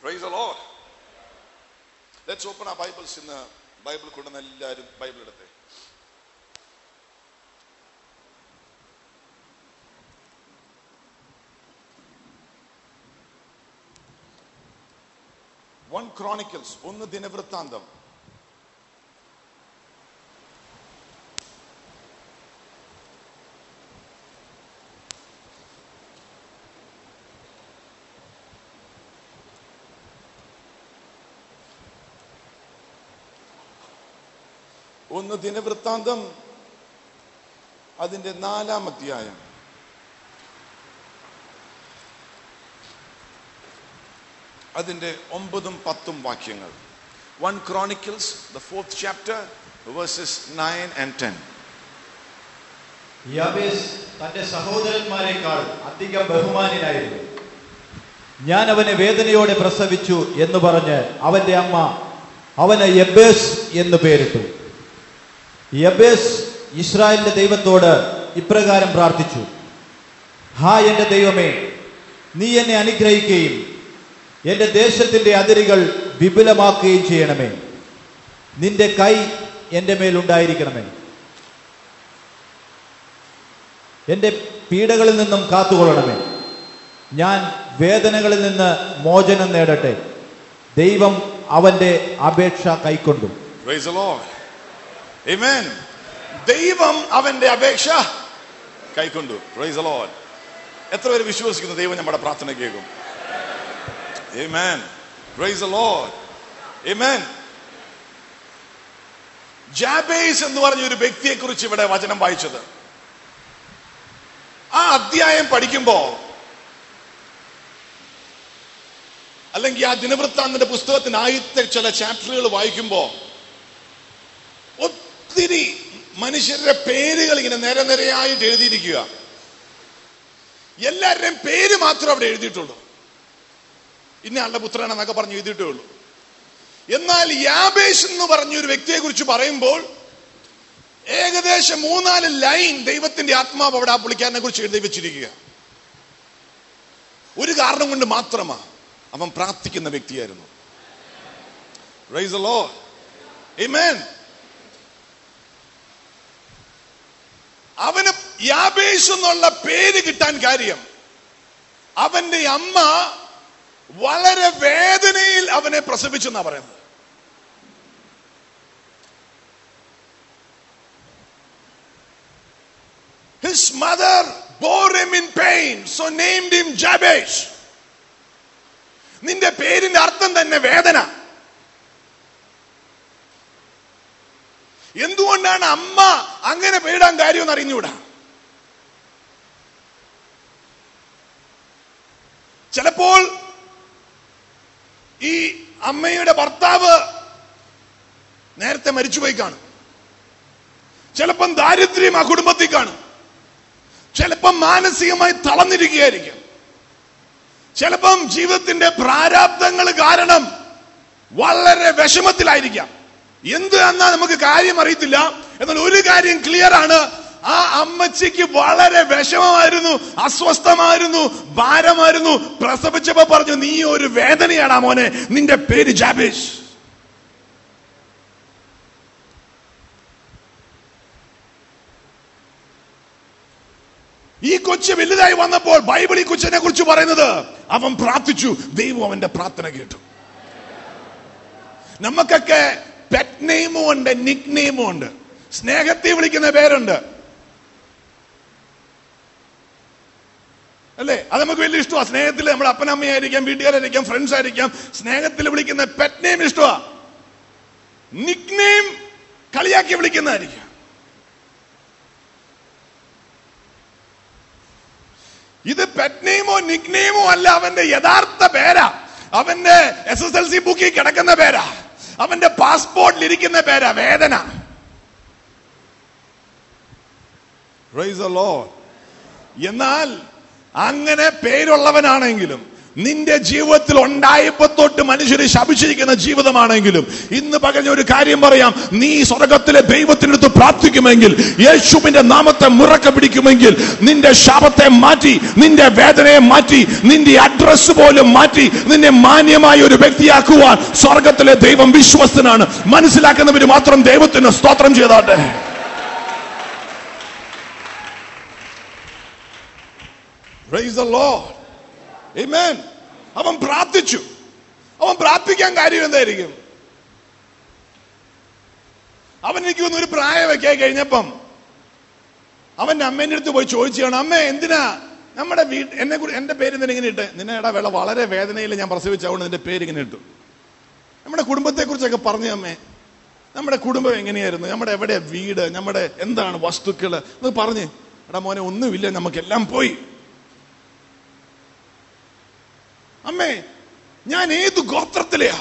Praise the Lord. Let's open our Bibles ഇന്ന് Bible കൊണ്ടുവന്ന എല്ലാവരും ബൈബിൾ എടുത്തേ വൺ ക്രോണിക്കൽസ് ഒന്ന് ദിനവൃത്താന്തം ഒന്ന് ദിനവൃത്താന്തം അതിന്റെ നാലാം അധ്യായം അതിന്റെ ഒമ്പതും പത്തും വാക്യങ്ങൾ one Chronicles the fourth chapter verses nine and ten യാബേസ് തന്റെ സഹോദരന്മാരെക്കാൾ അധികം ബഹുമാനായിരുന്നു ഞാൻ അവനെ വേദനയോടെ പ്രസവിച്ചു എന്ന് പറഞ്ഞ് അവന്റെ അമ്മ അവന് യബേസ് എന്ന് പേരിട്ടു യബേസ് ഇസ്രായേലിന്റെ ദൈവത്തോട് ഇപ്രകാരം പ്രാർത്ഥിച്ചു ഹാ എന്റെ ദൈവമേ നീ എന്നെ അനുഗ്രഹിക്കുകയും എന്റെ ദേശത്തിന്റെ അതിരുകൾ വിപുലമാക്കുകയും ചെയ്യണമേ നിന്റെ കൈ എന്റെ മേലുണ്ടായിരിക്കണമേ എന്റെ പീഡകളിൽ നിന്നും കാത്തുകൊള്ളണമേ ഞാൻ വേദനകളിൽ നിന്ന് മോചനം നേടട്ടെ ദൈവം അവന്റെ അപേക്ഷ കൈക്കൊണ്ടു Praise the Lord. Amen. ദൈവം അവന്റെ അപേക്ഷ കൈക്കൊണ്ടു പ്രൈസ് the Lord. എത്ര പേര് വിശ്വസിക്കുന്നു ദൈവം നമ്മുടെ പ്രാർത്ഥന കേൾക്കും Amen. Praise the Lord. Amen. Jabez എന്ന് പറഞ്ഞ ഒരു വ്യക്തിയെ കുറിച്ച് ഇവിടെ വചനം വായിച്ചത് ആ അധ്യായം പഠിക്കുമ്പോ അല്ലെങ്കിൽ ആ ദിനവൃത്താന്തന്റെ പുസ്തകത്തിന് ആദ്യത്തെ ചില ചാപ്റ്ററുകൾ വായിക്കുമ്പോ ഒത്തിരി മനുഷ്യരുടെ പേരുകൾ ഇങ്ങനെ നിര നിരയായിട്ട് എഴുതിയിരിക്കുക എല്ലാവരുടെയും പേര് മാത്രം അവിടെ എഴുതിയിട്ടുള്ളൂ ഇന്ന ആളുടെ പുത്രനാണെന്നൊക്കെ പറഞ്ഞ് എഴുതിയിട്ടേ ഉള്ളൂ എന്നാൽ യാബേഷ് എന്ന് പറഞ്ഞ ഒരു വ്യക്തിയെ കുറിച്ച് പറയുമ്പോൾ ഏകദേശം മൂന്നാല് ലൈൻ ദൈവത്തിന്റെ ആത്മാവ് അവിടെ ആ പുള്ളിക്കാരനെ കുറിച്ച് എഴുതി വെച്ചിരിക്കുക ഒരു കാരണം കൊണ്ട് മാത്രമാ അവൻ പ്രാർത്ഥിക്കുന്ന വ്യക്തിയായിരുന്നു Praise the Lord. Amen. അവന് യാബേഷ് എന്നുള്ള പേര് കിട്ടാൻ കാര്യം അവന്റെ അമ്മ വളരെ വേദനയിൽ അവനെ പ്രസവിച്ചു എന്നാ പറയുന്നത് His mother bore him in pain, so named him Jabesh. നിന്റെ പേരിന്റെ അർത്ഥം തന്നെ വേദന എന്തുകൊണ്ടാണ് അമ്മ അങ്ങനെ പേടാൻ കാര്യമെന്ന് അറിഞ്ഞൂടാ ചിലപ്പോൾ ഈ അമ്മയുടെ ഭർത്താവ് നേരത്തെ മരിച്ചുപോയി കാണും ചിലപ്പം ദാരിദ്ര്യം ആ കുടുംബത്തിൽ കാണും ചിലപ്പം മാനസികമായി തളർന്നിരിക്കുകയായിരിക്കും ചിലപ്പം ജീവിതത്തിന്റെ പ്രാരാബ്ദങ്ങൾ കാരണം വളരെ വിഷമത്തിലായിരിക്കാം എന്ത് എന്നാ നമുക്ക് കാര്യം അറിയത്തില്ല എന്നാൽ ഒരു കാര്യം ക്ലിയർ ആണ് ആ അമ്മച്ചിക്ക് വളരെ വിഷമമായിരുന്നു അസ്വസ്ഥമായിരുന്നു ഭാരമായിരുന്നു പ്രസവിച്ചപ്പോ പറഞ്ഞു നീ ഒരു വേദനയാടാ മോനെ നിന്റെ പേര് ജാബേഷ് ഈ കൊച്ചു വലുതായി വന്നപ്പോൾ ബൈബിൾ ഈ കൊച്ചിനെ കുറിച്ച് പറയുന്നത് അവൻ പ്രാർത്ഥിച്ചു ദൈവം അവന്റെ പ്രാർത്ഥന കേട്ടു നമുക്കൊക്കെ പെറ്റ് നെയിമും ഉണ്ട് നിക് നെയിമും ഉണ്ട് സ്നേഹത്തെ വിളിക്കുന്ന പേരുണ്ട് അല്ലേ അത് നമുക്ക് വലിയ ഇഷ്ടമാണ് സ്നേഹത്തിൽ നമ്മുടെ അപ്പനമ്മയായിരിക്കാം വീട്ടുകാരായിരിക്കാം ഫ്രണ്ട്സ് ആയിരിക്കാം സ്നേഹത്തിൽ വിളിക്കുന്ന പെറ്റ് നെയിം ഇഷ്ടമാണ് നിക് നെയിം കളിയാക്കി വിളിക്കുന്നതായിരിക്കും ഇത് പെറ്റ് നെയിമോ നിക് നെയിമോ അല്ല അവന്റെ യഥാർത്ഥ പേരാ അവന്റെ എസ് എസ് എൽ സി ബുക്കിൽ കിടക്കുന്ന പേരാ അവന്റെ പാസ്പോർട്ടിൽ ഇരിക്കുന്ന പേരാ വേദന Praise the Lord. എന്നാൽ അങ്ങനെ പേരുള്ളവനാണെങ്കിലും നിന്റെ ജീവിതത്തിൽ ഉണ്ടായപ്പോ തൊട്ട് മനുഷ്യരെ ശപിച്ചിരിക്കുന്ന ജീവിതമാണെങ്കിലും ഇന്ന് പകൽ ഒരു കാര്യം പറയാം നീ സ്വർഗത്തിലെ ദൈവത്തിനടുത്ത് പ്രാർത്ഥിക്കുമെങ്കിൽ യേശുവിന്റെ നാമത്തെ മുറക്ക പിടിക്കുമെങ്കിൽ നിന്റെ ശാപത്തെ മാറ്റി നിന്റെ വേദനയെ മാറ്റി നിന്റെ അഡ്രസ് പോലും മാറ്റി നിന്നെ മാന്യമായ ഒരു വ്യക്തിയാക്കുവാൻ സ്വർഗത്തിലെ ദൈവം വിശ്വസ്തനാണ് മനസ്സിലാക്കുന്നവര് മാത്രം ദൈവത്തിന് സ്തോത്രം ചെയ്താട്ടെ Praise the Lord. Amen. അവൻ പ്രാർത്ഥിച്ചു അവൻ പ്രാർത്ഥിക്കാൻ കാര്യം എന്തായിരിക്കും അവൻ എനിക്ക് തോന്നുന്നു ഒരു പ്രായമൊക്കെ ആയി കഴിഞ്ഞപ്പം അവന്റെ അമ്മേന്റെ അടുത്ത് പോയി ചോദിച്ചാണ് അമ്മേ എന്തിനാ നമ്മുടെ വീട്ട് എന്നെ കുറിച്ച് എന്റെ പേര് എന്തിനാ ഇങ്ങനെ ഇട്ട് നിന്നെ ഇട വേള വളരെ വേദനയിൽ ഞാൻ പ്രസവിച്ചതുകൊണ്ട് നിന്റെ പേര് ഇങ്ങനെ ഇട്ടു നമ്മുടെ കുടുംബത്തെ കുറിച്ചൊക്കെ പറഞ്ഞു അമ്മേ നമ്മുടെ കുടുംബം എങ്ങനെയായിരുന്നു നമ്മുടെ എവിടെ വീട് നമ്മുടെ എന്താണ് വസ്തുക്കള് അത് പറഞ്ഞ് എടാ മോനെ ഒന്നുമില്ല നമുക്കെല്ലാം പോയി അമ്മേ ഞാൻ ഏത് ഗോത്രത്തിലെയാ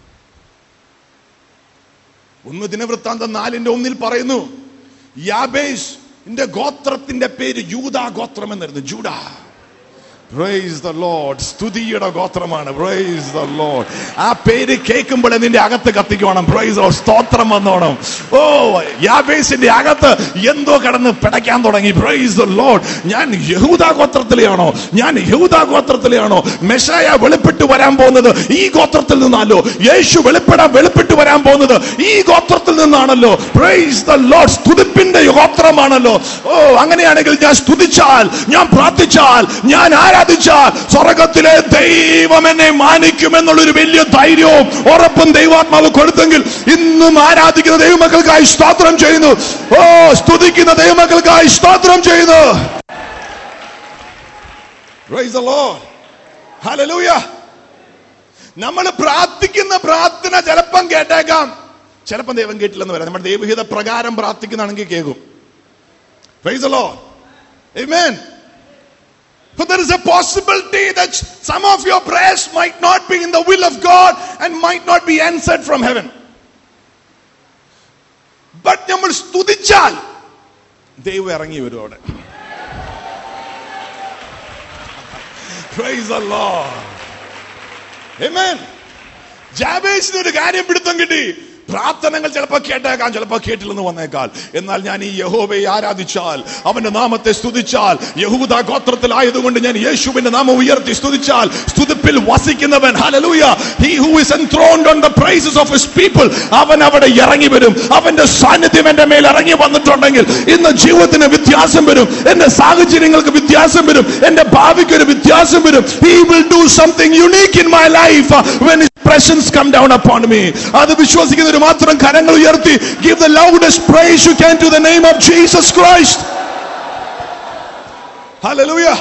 ഒന്ന് ദിനവൃത്താന്തം നാലിന്റെ ഒന്നിൽ പറയുന്നു യാബേസ് ഗോത്രത്തിന്റെ പേര് യൂദാ ഗോത്രം എന്നായിരുന്നു ജൂഡ പ്രൈസ് ദ ലോർഡ് സ്തുതിയുടെ ഗോത്രമാണ് പ്രൈസ് ദ ലോർഡ് ആ പേര് കേൾക്കുമ്പോൾ നിന്റെ അകത്ത് കത്തിക്കോണം പ്രൈസ് ഓ സ്തോത്രം വന്നോണം ഓ യാബേസിന്റെ അകത്ത് എന്തോ കടന്ന് പിടയ്ക്കാൻ തുടങ്ങി പ്രൈസ് ദ ലോർഡ് ഞാൻ യഹൂദ ഗോത്രത്തിലെയാണോ ഞാൻ യഹൂദ ഗോത്രത്തിലെയാണോ മെഷായ വെളിപ്പെട്ട് വരാൻ പോകുന്നത് ഈ ഗോത്രത്തിൽ നിന്നാണല്ലോ യേശു വെളിപ്പെടാൻ വെളിപ്പെട്ട് വരാൻ പോകുന്നത് ഈ ഗോത്രത്തിൽ നിന്നാണല്ലോ പ്രൈസ് ദ ലോർഡ് സ്തുതിപ്പിന്റെ ഗോത്രമാണല്ലോ ഓ അങ്ങനെയാണെങ്കിൽ ഞാൻ സ്തുതിച്ചാൽ ഞാൻ പ്രാർത്ഥിച്ചാൽ ഞാൻ ആരാധിച്ചാൽ സ്വർഗത്തിലെ ദൈവം എന്നെ മാനിക്കുമെന്നുള്ളൊരു വലിയ ധൈര്യവും ഉറപ്പും ദൈവാത്മാവ് കൊടുത്തെങ്കിൽ ഇന്നും ആരാധിക്കുന്ന ദൈവമക്കൾക്കായി സ്തോത്രം ചെയ്യുന്നു ഓ സ്തുതിക്കുന്ന ദൈവമക്കൾക്കായി സ്തോത്രം ചെയ്യുന്നു Praise the Lord. Hallelujah. നമ്മൾ പ്രാർത്ഥിക്കുന്ന പ്രാർത്ഥന ചിലപ്പം കേട്ടേക്കാം ചിലപ്പം ദൈവം കേട്ടില്ലെന്ന് വരാം നമ്മുടെ ദൈവഹിത പ്രകാരം പ്രാർത്ഥിക്കുന്നതാണെങ്കിൽ കേൾക്കും Praise the Lord. Amen. But there is a possibility that some of your prayers might not be in the will of God and might not be answered from heaven. But നമ്മൾ സ്തുതിച്ചാൽ ദൈവം ഇറങ്ങി വരും അവിടെ Praise the Lord. Amen. ജാബേസിന് ഒരു കാര്യം പിടുത്തം കിട്ടി പ്രാർത്ഥനകൾ ചിലപ്പോൾ കേട്ടേക്കാം ചിലപ്പോൾ കേട്ടില്ലെന്ന് വന്നേക്കാൽ എന്നാൽ ഞാൻ ഈ യഹോവയെ ആരാധിച്ചാൽ അവന്റെ നാമത്തെ സ്തുതിച്ചാൽ യഹൂദ ഗോത്രത്തിലായതുകൊണ്ട് ഞാൻ യേശുവിന്റെ നാമം ഉയർത്തി സ്തുതിച്ചാൽ സ്തുതിപ്പിൽ വസിക്കുന്നവൻ hallelujah he who is enthroned on the praises of his people അവൻ അവിടെ ഇറങ്ങി വരും അവന്റെ സാന്നിധ്യം എന്റെ മേൽ ഇറങ്ങി വന്നിട്ടുണ്ടെങ്കിൽ ഇന്ന് ജീവിതത്തിന് വ്യത്യാസം വരും എന്റെ സാഹചര്യങ്ങൾക്ക് വ്യത്യാസം വരും എന്റെ ഭാവിക്ക് ഒരു വ്യത്യാസം വരും he will do something unique in my life uh, when his presence come down upon me അത് വിശ്വസിക്കുന്നവർ മാത്രം കരങ്ങൾ ഉയർത്തി give the loudest praise you can to the name of Jesus Christ hallelujah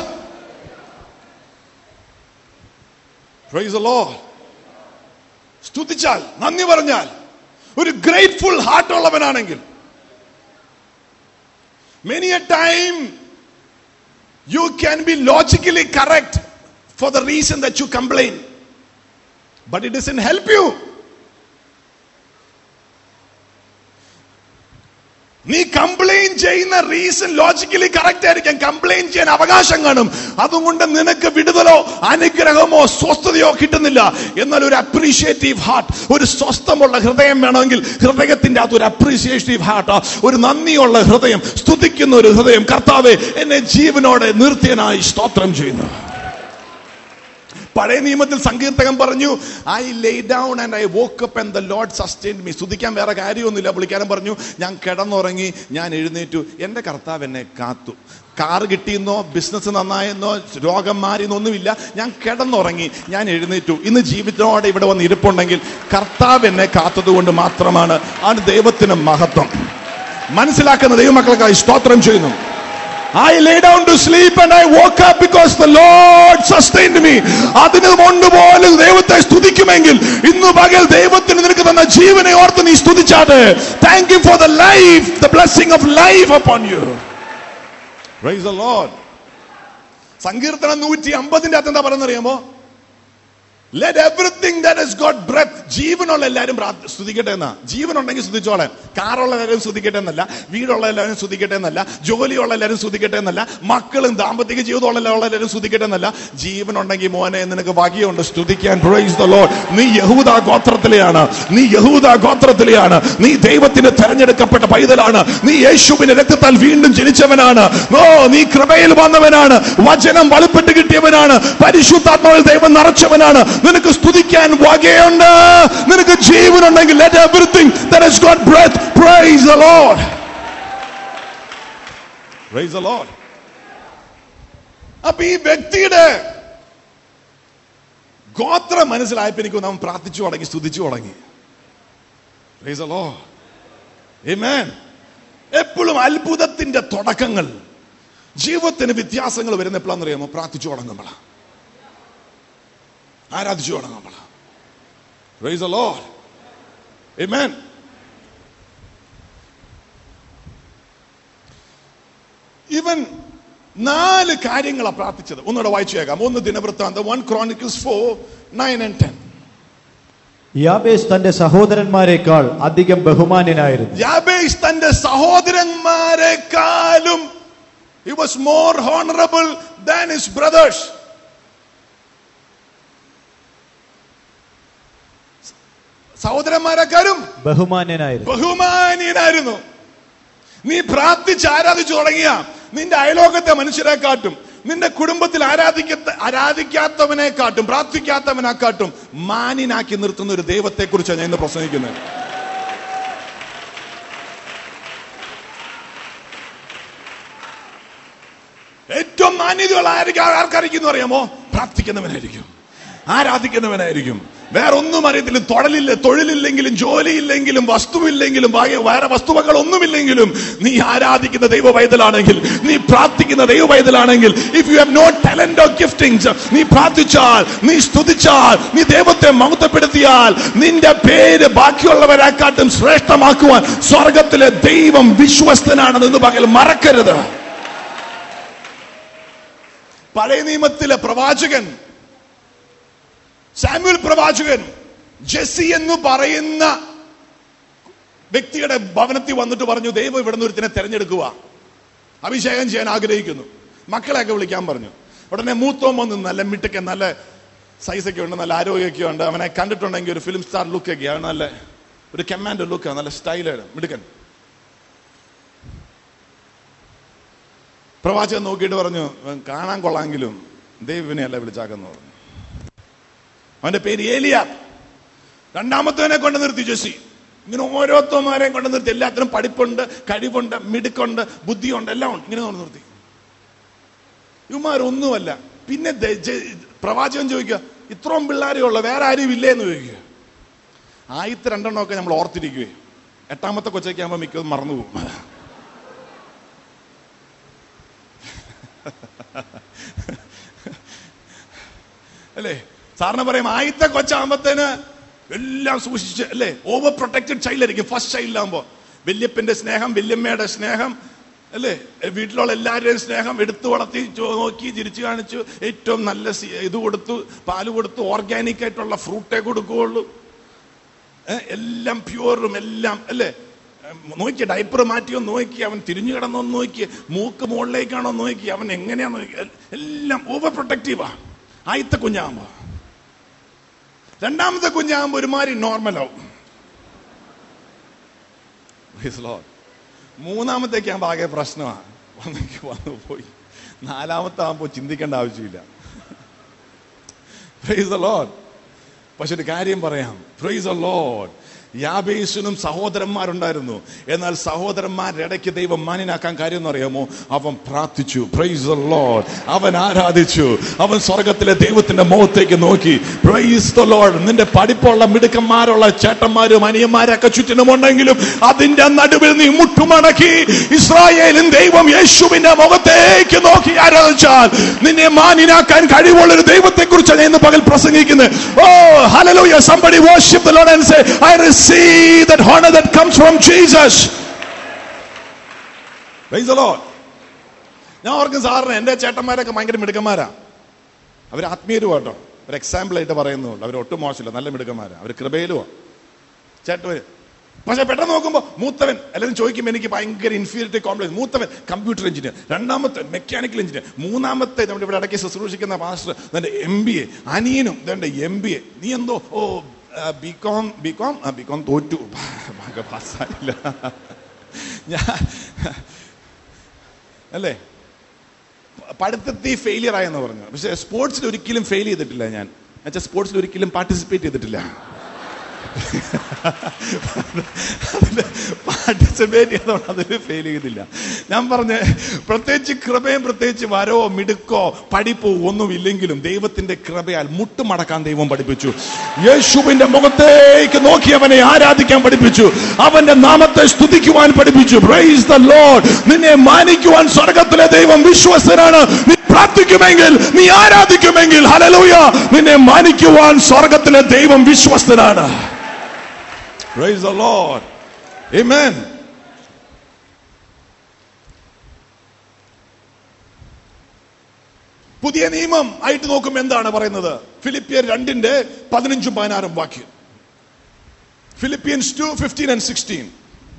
praise the Lord സ്തുതിച്ചാൽ നന്ദി പറഞ്ഞാൽ ഒരു grateful heart ഉള്ളവനാണെങ്കിൽ many a time you can be logically correct for the reason that you complain but it doesn't help you. നീ complain ചെയ്യുന്ന reason logically correct ആയിരിക്കും complain ചെയ്യാൻ അവകാശം കാണും അതുകൊണ്ട് നിനക്ക് വിടുതലോ അനുഗ്രഹമോ സ്വസ്ഥതയോ കിട്ടുന്നില്ല എന്നാൽ ഒരു അപ്രീഷിയേറ്റീവ് ഹാർട്ട് ഒരു സ്വസ്ഥമുള്ള ഹൃദയം വേണമെങ്കിൽ ഹൃദയത്തിന്റെ അകത്ത് ഒരു അപ്രീഷിയേറ്റീവ് ഹാർട്ട് ഒരു നന്ദിയുള്ള ഹൃദയം സ്തുതിക്കുന്ന ഒരു ഹൃദയം കർത്താവെ എന്നെ ജീവനോടെ നിർത്തിയനായി സ്തോത്രം ചെയ്യുന്നു പഴയ നിയമത്തിൽ സങ്കീർത്തകൻ പറഞ്ഞു I lay down and I woke up and the Lord sustain me സ്തുതിക്കാൻ വേറെ കാര്യമൊന്നുമില്ല പുള്ളിക്കാരൻ പറഞ്ഞു ഞാൻ കിടന്നുറങ്ങി ഞാൻ എഴുന്നേറ്റു എൻ്റെ കർത്താവ് എന്നെ കാത്തു കാറ് കിട്ടിയെന്നോ ബിസിനസ് നന്നായെന്നോ രോഗം മാറിയെന്നൊന്നുമില്ല ഞാൻ കിടന്നുറങ്ങി ഞാൻ എഴുന്നേറ്റു ഇന്ന് ജീവിതത്തോടെ ഇവിടെ വന്ന് ഇരിപ്പുണ്ടെങ്കിൽ കർത്താവ് എന്നെ കാത്തതുകൊണ്ട് മാത്രമാണ് ആണ് ദൈവത്തിന് മഹത്വം മനസ്സിലാക്കുന്ന ദൈവമക്കൾക്കായി സ്തോത്രം ചെയ്യുന്നു I lay down to sleep and I woke up because the Lord sustained me. അതിന് കൊണ്ട് പോലും ദൈവത്തെ സ്തുതിക്കുമെങ്കിൽ ഇന്ന് പകൽ ദൈവത്തിന് നിനക്ക് തന്ന ജീവനെ ഓർത്ത് നീ സ്തുതിച്ചാട്ടെ thank you for the life the blessing of life upon you praise the Lord സങ്കീർത്തനം നൂറ്റി അമ്പതിന്റെ അകത്ത് എന്താ പറയുന്നത് അറിയാമോ let everything that has got breath ജീവനുള്ള എല്ലാവരും പ്രാർത്ഥ- സ്തുതിക്കട്ടെ എന്നാ ജീവനുണ്ടെങ്കിൽ സ്തുതിച്ചോളാൻ കാറുള്ള എല്ലാവരും സ്തുതിക്കട്ടെ എന്നല്ല വീടുള്ള എല്ലാവരും സ്തുതിക്കട്ടെ എന്നല്ല ജോലിയുള്ള എല്ലാവരും സ്തുതിക്കട്ടെ എന്നല്ല മക്കളും ദാമ്പത്തിക ജീവിതമുള്ള എല്ലാവരും സ്തുതിക്കട്ടെ എന്നല്ല ജീവനുണ്ടെങ്കിൽ മോനെ നിനക്ക് വകയുണ്ട് സ്തുതിക്കാൻ പ്രൈസ് ദ ലോർഡ് നീ യഹൂദ ഗോത്രത്തിലെയാണ് നീ യഹൂദ ഗോത്രത്തിലെയാണ് നീ ദൈവത്തിന്റെ തെരഞ്ഞെടുക്കപ്പെട്ട പൈതലാണ് നീ യേശുവിന്റെ രക്തത്താൽ വീണ്ടും ജനിച്ചവനാണ് ഓ നീ കൃപയിൽ വന്നവനാണ് വചനം വലുപ്പെട്ട് കിട്ടിയവനാണ് പരിശുദ്ധാത്മാവിൽ ദൈവം നിറച്ചവനാണ് നിനക്ക് സ്തുതിക്കാൻ വകയുണ്ട് നിനക്ക് ജീവനുണ്ടെങ്കിൽ let everything that has got breath praise the lord praise the lord അപ്പൊ ഈ വ്യക്തിയുടെ ഗോത്രം മനസ്സിലായപ്പോ എനിക്ക് നാം പ്രാർത്ഥിച്ചു തുടങ്ങി സ്തുതിച്ചു തുടങ്ങി Praise the Lord. Amen. എപ്പോഴും അത്ഭുതത്തിന്റെ തുടക്കങ്ങൾ ജീവിതത്തിന് വ്യത്യാസങ്ങൾ വരുന്ന എപ്പോഴാന്ന് അറിയാമോ പ്രാർത്ഥിച്ചു തുടങ്ങുമ്പോഴാ ആരാധിച്ചു തുടങ്ങുമ്പോഴാ Praise the Lord. Amen. ഇവൻ നാല് കാര്യങ്ങളാണ് പ്രാർത്ഥിച്ചത് ഒന്നുകൂടെ വായിച്ചു കേൾക്കാം ഒന്ന് ദിനവൃത്താന്തം one Chronicles four nine and ten യാബേസ് തന്റെ സഹോദരന്മാരെക്കാൾ അധികം ബഹുമാന്യനായിരുന്നു യാബേസ് തന്റെ സഹോദരന്മാരെക്കാളും he was more honorable than his brothers സഹോദരന്മാരെക്കാളും ബഹുമാന്യനായിരുന്നു ബഹുമാനീയനായിരുന്നു നീ പ്രാർത്ഥിച്ച് ആരാധിച്ചു തുടങ്ങിയ നിന്റെ അയലോകത്തെ മനുഷ്യരെക്കാട്ടും നിന്റെ കുടുംബത്തിൽ ആരാധിക്ക ആരാധിക്കാത്തവനെക്കാട്ടും പ്രാർത്ഥിക്കാത്തവനെക്കാട്ടും മാനിനാക്കി നിർത്തുന്ന ഒരു ദൈവത്തെ കുറിച്ചാണ് ഞാൻ ഇന്ന് പ്രസംഗിക്കുന്നത് ഏറ്റവും മാന്യതയുള്ള ആയിരിക്കും ആർക്കറിയിക്കുന്നു അറിയാമോ പ്രാർത്ഥിക്കുന്നവനായിരിക്കും ആരാധിക്കുന്നവനായിരിക്കും വേറെ ഒന്നും അറിയത്തില്ല തൊഴിലില്ല തൊഴിലില്ലെങ്കിലും ജോലിയില്ലെങ്കിലും വസ്തുവില്ലെങ്കിലും ബാക്കി വേറെ വസ്തുവകൾ ഒന്നുമില്ലെങ്കിലും നീ ആരാധിക്കുന്ന ദൈവ പൈതലാണെങ്കിൽ നീ പ്രാർത്ഥിക്കുന്ന ദൈവ പൈതലാണെങ്കിൽ if you have no talent of giftings നീ പ്രാർത്ഥിച്ചാൽ നീ സ്തുതിച്ചാൽ നീ ദൈവത്തെ മഹത്വപ്പെടുത്തിയാൽ നിന്റെ പേര് ബാക്കിയുള്ളവരെക്കാട്ടും ശ്രേഷ്ഠമാക്കുവാൻ സ്വർഗത്തിലെ ദൈവം വിശ്വസ്തനാണെന്ന് പകൽ മറക്കരുത് പഴയ നിയമത്തിലെ പ്രവാചകൻ സാമ്യുൽ പ്രവാചകൻ ജെസ്സി എന്ന് പറയുന്ന വ്യക്തിയുടെ ഭവനത്തിൽ വന്നിട്ട് പറഞ്ഞു ദൈവം ഇവിടെ നിന്ന് ഒരുത്തിനെ തെരഞ്ഞെടുക്കുക അഭിഷേകം ചെയ്യാൻ ആഗ്രഹിക്കുന്നു മക്കളെയൊക്കെ വിളിക്കാൻ പറഞ്ഞു ഉടനെ മൂത്തോൻ വന്ന് നല്ല മിട്ടൊക്കെ നല്ല സൈസൊക്കെ ഉണ്ട് നല്ല ആരോഗ്യമൊക്കെ ഉണ്ട് അവനെ കണ്ടിട്ടുണ്ടെങ്കിൽ ഒരു ഫിലിം സ്റ്റാർ ലുക്കൊക്കെയാണ് നല്ല ഒരു കമാൻഡോ ലുക്കാണ് നല്ല സ്റ്റൈലാണ് മിടുക്കൻ പ്രവാചകൻ നോക്കിയിട്ട് പറഞ്ഞു "ഇവൻ കാണാൻ കൊള്ളാമെങ്കിലും ദൈവനെ അല്ല വിളിച്ചാക്കുന്നു പറഞ്ഞു അവന്റെ പേര് ഏലിയ രണ്ടാമത്തവനെ കൊണ്ട് നിർത്തി ജെസ്സി ഇങ്ങനെ ഓരോരുത്തന്മാരെയും കൊണ്ട് നിർത്തി എല്ലാത്തിനും പഠിപ്പുണ്ട് കഴിവുണ്ട് മിടുക്കുണ്ട് ബുദ്ധിയുണ്ട് എല്ലാം ഉണ്ട് ഇങ്ങനെ കൊണ്ട് നിർത്തി ഇവന്മാരൊന്നുമല്ല പിന്നെ ദ- ജെ- പ്രവാചകൻ ചോദിക്കുക ഇത്രയും പിള്ളേരേ ഉള്ളു വേറെ ആരും ഇല്ലേ എന്ന് ചോദിക്കുക ആദ്യത്തെ രണ്ടെണ്ണമൊക്കെ നമ്മൾ ഓർത്തിരിക്കുകയെ എട്ടാമത്തെ കൊച്ചൊക്കെ ആകുമ്പോൾ മിക്കതും മറന്നുപോകും അല്ലേ സാറിന് പറയും ആദ്യത്തെ കൊച്ചാകുമ്പത്തേന് എല്ലാം സൂക്ഷിച്ച് അല്ലേ ഓവർ പ്രൊട്ടക്റ്റഡ് ചൈൽഡ് ആയിരിക്കും ഫസ്റ്റ് ചൈൽഡ് ആകുമ്പോ വല്യപ്പന്റെ സ്നേഹം വല്യമ്മയുടെ സ്നേഹം അല്ലേ എ, വീട്ടിലുള്ള എല്ലാവരുടെയും സ്നേഹം എടുത്തു വളർത്തി ചോ- നോക്കി ചിരിച്ചു കാണിച്ചു ഏറ്റവും നല്ല സി- ഇത് കൊടുത്തു പാല് കൊടുത്തു ഓർഗാനിക് ആയിട്ടുള്ള ഫ്രൂട്ടേ കൊടുക്കുകയുള്ളൂ ഏ, എല്ലാം പ്യൂറും എല്ലാം അല്ലേ നോക്കി ഡൈപ്പർ മാറ്റിയോ നോക്കി അവൻ തിരിഞ്ഞു കിടന്നോ നോക്കി മൂക്ക് മുകളിലേക്കാണോ നോക്കി അവൻ എങ്ങനെയാണോ നോക്കി എല്ലാം ഓവർ പ്രൊട്ടക്റ്റീവാ ആദ്യത്തെ കുഞ്ഞാകുമ്പോ രണ്ടാമത്തെ കുഞ്ഞാകുമ്പോ ഒരുമാതിരി നോർമലാവും Praise the Lord. മൂന്നാമത്തേക്ക് ആകുമ്പോ ആകെ പ്രശ്നമാണ് വന്നെങ്കിൽ വന്നു പോയി നാലാമത്തെ ആകുമ്പോ ചിന്തിക്കേണ്ട ആവശ്യമില്ല പ്രൈസ് ദ ലോഡ് പക്ഷെ ഒരു കാര്യം പറയാം പ്രൈസ് ദ ലോഡ് യാബേസിനും സഹോദരന്മാരുണ്ടായിരുന്നു എന്നാൽ സഹോദരന്മാരുടെ ഇടയ്ക്ക് ദൈവം മാനിനാക്കാൻ കാര്യം എന്ന് അറിയാമോ അവൻ പ്രാർത്ഥിച്ചു പ്രൈസ് ദ ലോഡ് അവൻ ആരാധിച്ചു അവൻ സ്വർഗത്തിലെ ദൈവത്തിന്റെ മുഖത്തേക്ക് നോക്കി പ്രൈസ് ദ ലോഡ് നിന്റെ പഠിപ്പുള്ള മിടുക്കന്മാരുള്ള ചേട്ടന്മാരും അനിയന്മാരൊക്കെ ചുറ്റിനുമുണ്ടെങ്കിലും അതിന്റെ നടുവിൽ നീ മുട്ടുമടക്കി ഇസ്രായേലിൻ ദൈവം യേശുവിന്റെ മുഖത്തേക്ക് നോക്കി ആരാധിച്ചാൽ നിന്നെ മാനിനാക്കാൻ കഴിവുള്ള ഒരു ദൈവത്തെ കുറിച്ചാണ് ഞാൻ ഇന്ന് പകൽ പ്രസംഗിക്കുന്നത് ഓ hallelujah somebody worship the lord and say i receive that honor that comes from jesus praise the lord ഞാൻ ഓർക്കും സാറിന് എന്റെ ചേട്ടന്മാരൊക്കെ ഭയങ്കര മിടുക്കന്മാരാ അവർ ആത്മീയരും കേട്ടോ ഒരു എക്സാമ്പിൾ ആയിട്ട് പറയുന്നുള്ളൂ അവർ ഒട്ടും മോശമില്ല നല്ല മിടുക്കന്മാരാണ് അവർ കൃപയിലുമാണ് ചേട്ടൻ പക്ഷെ പെട്ടെന്ന് നോക്കുമ്പോൾ മൂത്തവൻ എല്ലാവരും ചോദിക്കുമ്പോൾ എനിക്ക് ഭയങ്കര ഇൻഫീരിയറിറ്റി കോംപ്ലക്സ് മൂത്തവൻ കമ്പ്യൂട്ടർ എഞ്ചിനീയർ രണ്ടാമത്തെ മെക്കാനിക്കൽ എഞ്ചിനീയർ മൂന്നാമത്തെ നമ്മുടെ ഇവിടെ ഇടയ്ക്ക് ശുശ്രൂഷിക്കുന്ന മാസ്റ്റർ എന്റെ എം ബി എ അനിയനും ഇതെന്റെ എം ബി എ നീ എന്തോ ഓ B com B com B com തോറ്റു പാസ്സായില്ല ഞാൻ അല്ലേ പഠിത്തത്തിൽ ഫെയിലിയർ ആയെന്ന് പറഞ്ഞു പക്ഷെ സ്പോർട്സിൽ ഒരിക്കലും ഫെയിൽ ചെയ്തിട്ടില്ല ഞാൻ എന്നുവെച്ചാൽ സ്പോർട്സിൽ ഒരിക്കലും പാർട്ടിസിപ്പേറ്റ് ചെയ്തിട്ടില്ല പാർട്ടിസിപ്പേറ്റ് ചെയ്തോണ്ട് അതിൽ ഫെയിൽ ചെയ്തില്ല ഞാൻ പറഞ്ഞ പ്രത്യേകിച്ച് കൃപയും പ്രത്യേകിച്ച് വരോ മിടുക്കോ പഠിപ്പോ ഒന്നും ഇല്ലെങ്കിലും ദൈവത്തിന്റെ കൃപയാൽ മുട്ടുമടക്കാൻ ദൈവം പഠിപ്പിച്ചു യേശുവിന്റെ മുഖത്തേക്ക് നോക്കി അവനെ ആരാധിക്കാൻ പഠിപ്പിച്ചു അവന്റെ നാമത്തെ സ്തുതിക്കുവാൻ പഠിപ്പിച്ചു പ്രൈസ് ദ ലോർഡ് നിന്നെ മാനിക്കുവാൻ സ്വർഗത്തിലെ ദൈവം വിശ്വസ്തനാണ് നീ പ്രാർത്ഥിക്കുമെങ്കിൽ നീ ആരാധിക്കുമെങ്കിൽ ഹലലൂയ നിന്നെ മാനിക്കുവാൻ സ്വർഗത്തിലെ ദൈവം വിശ്വസ്തനാണ് Praise the Lord. Amen. പുതിയ നിയമം ആയിട്ട് നോക്കുമ്പോൾ എന്താണ് പറയുന്നത് ഫിലിപ്പിയർ രണ്ടിന്റെ പതിനഞ്ചും പതിനാറും വാക്യം Philippians two fifteen and sixteen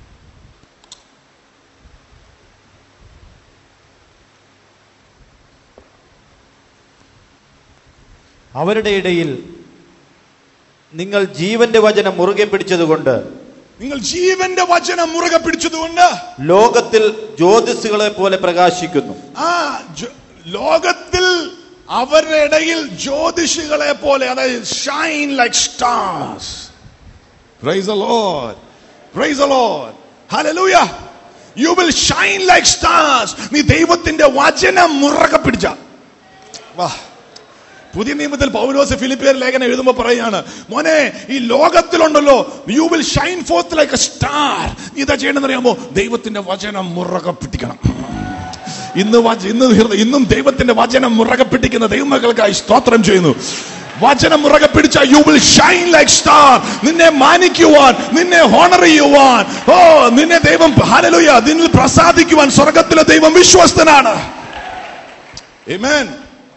അവരുടെ ഇടയിൽ നിങ്ങൾ ജീവന്റെ വചനം മുറുകെ പിടിച്ചതുകൊണ്ട് നിങ്ങൾ ജീവന്റെ വചനം മുറുകെ പിടിച്ചതുകൊണ്ട് ലോകത്തിൽ ജ്യോതിസുകളെ പോലെ പ്രകാശിക്കുന്നു ആ ജോ- ലോകത്തിൽ അവരുടെ ഇടയിൽ ജ്യോതിഷികളെ പോലെ അതായത് shine like stars praise the Lord praise the Lord hallelujah you will shine like stars നീ ദൈവത്തിന്റെ വചനം മുറകെ പിടിച്ച വാ പുതിയ നിയമത്തിൽ പൗലോസ് ഫിലിപ്പിയർ ലേഖനം എഴുതുമ്പോൾ പറയാണ് മോനെ ഈ ലോകത്തിലുണ്ടല്ലോ you will shine forth like a star നീ ഇതാ ചെയ്യണമെന്ന് അറിയാമോ ദൈവത്തിന്റെ വചനം മുറകെ പിടിക്കണം ഇന്ന് വച- ഇന്ന് ഹൃദയ- ഇന്നും ദൈവത്തിന്റെ വചനം മുറകെ പിടിക്കുന്ന ദൈവമക്കൾക്കായി സ്തോത്രം ചെയ്യുന്നു വചനം മുറകെ പിടിച്ച you will shine like star നിന്നെ മാനിക്കുവാൻ നിന്നെ ഹോണർ ചെയ്യുവാൻ ഓ നിന്നെ ദൈവം ഹലലുയ നിന്നിൽ പ്രസാദിക്കുവാൻ സ്വർഗത്തിലെ ദൈവം വിശ്വസ്തനാണ് Amen.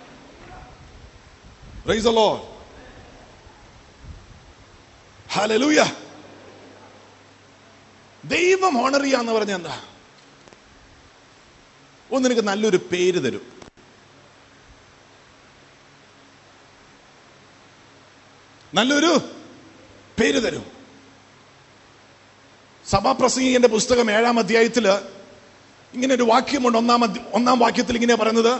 Praise the Lord. Hallelujah. ദൈവം ഹോണർ ചെയ്യാന്ന് പറഞ്ഞ എന്താ ഒന്ന് നിനക്ക് നല്ലൊരു പേര് തരും നല്ലൊരു പേര് തരും സഭാപ്രസംഗികന്റെ പുസ്തകം ഏഴാം അധ്യായത്തില് ഇങ്ങനെ ഒരു വാക്യമുണ്ട് ഒന്നാം അധ്യ- ഒന്നാം വാക്യത്തിൽ ഇങ്ങനെ പറയുന്നത്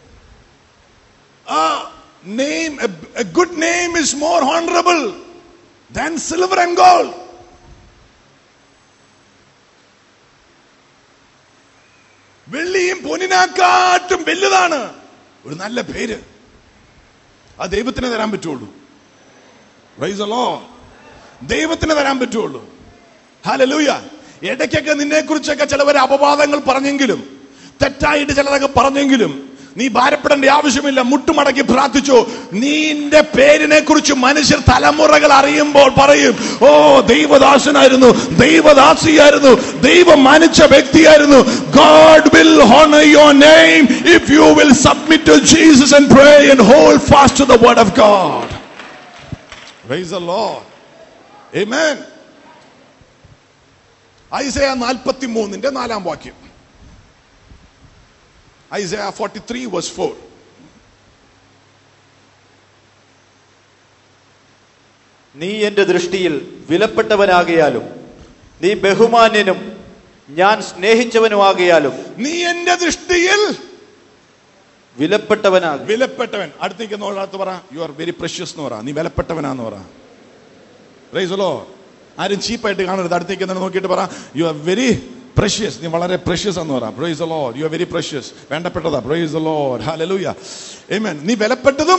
a name a good name is more honourable than silver and gold വെള്ളിയും പൊന്നിനാക്കാട്ടും വലുതാണ് ഒരു നല്ല പേര് ആ ദൈവത്തിന് തരാൻ പറ്റുള്ളൂ Praise the Lord. ദൈവത്തിന് തരാൻ പറ്റുള്ളൂ ഹലലൂയ ഇടയ്ക്കൊക്കെ നിന്നെ കുറിച്ചൊക്കെ ചിലവർ അപവാദങ്ങൾ പറഞ്ഞെങ്കിലും തെറ്റായിട്ട് ചിലതൊക്കെ പറഞ്ഞെങ്കിലും നീ ഭാരപ്പെടേണ്ട ആവശ്യമില്ല മുട്ടുമടക്കി പ്രാർത്ഥിച്ചോ നിന്റെ പേരിനെ കുറിച്ച് മനുഷ്യർ തലമുറകൾ അറിയുമ്പോൾ പറയും ഓ ദൈവദാസനായിരുന്നു ദൈവദാസിയായിരുന്നു ദൈവം മാനിച്ച വ്യക്തിയായിരുന്നു God will honour your name if you will submit to Jesus and pray and hold fast to the word of God Praise the Lord. Amen. Isaiah നാൽപ്പത്തി മൂന്നിന്റെ നാലാം വാക്യം Isaiah forty three verse four നീ എന്റെ ദൃഷ്ടിയിൽ വിലപ്പെട്ടവനാകിയാലും നീ ബഹുമാന്യനും ഞാൻ സ്നേഹിച്ചവനുമാകിയാലും നീ എന്റെ ദൃഷ്ടിയിൽ വിലപ്പെട്ടവനാകും വിലപ്പെട്ടവൻ അടുത്തേക്ക് നോളത്ത് പറ യു ആർ വെരി പ്രഷ്യസ് എന്ന് പറ നീ വിലപ്പെട്ടവനാന്ന് പറ റൈസലോ ആരും ചീപ്പായിട്ട് കാണരുത് അടുത്തേക്ക് തന്നെ നോക്കിയിട്ട് പറ യു ആർ വെരി പ്രഷ്യസ് നീ വളരെ പ്രഷ്യസ് എന്ന് പറ praise Lord you are very precious വേണ്ടപ്പെട്ടതാ പ്രൈസ് ലോ ഹല്ലേലൂയ ആമേൻ നീ വിലപ്പെട്ടതും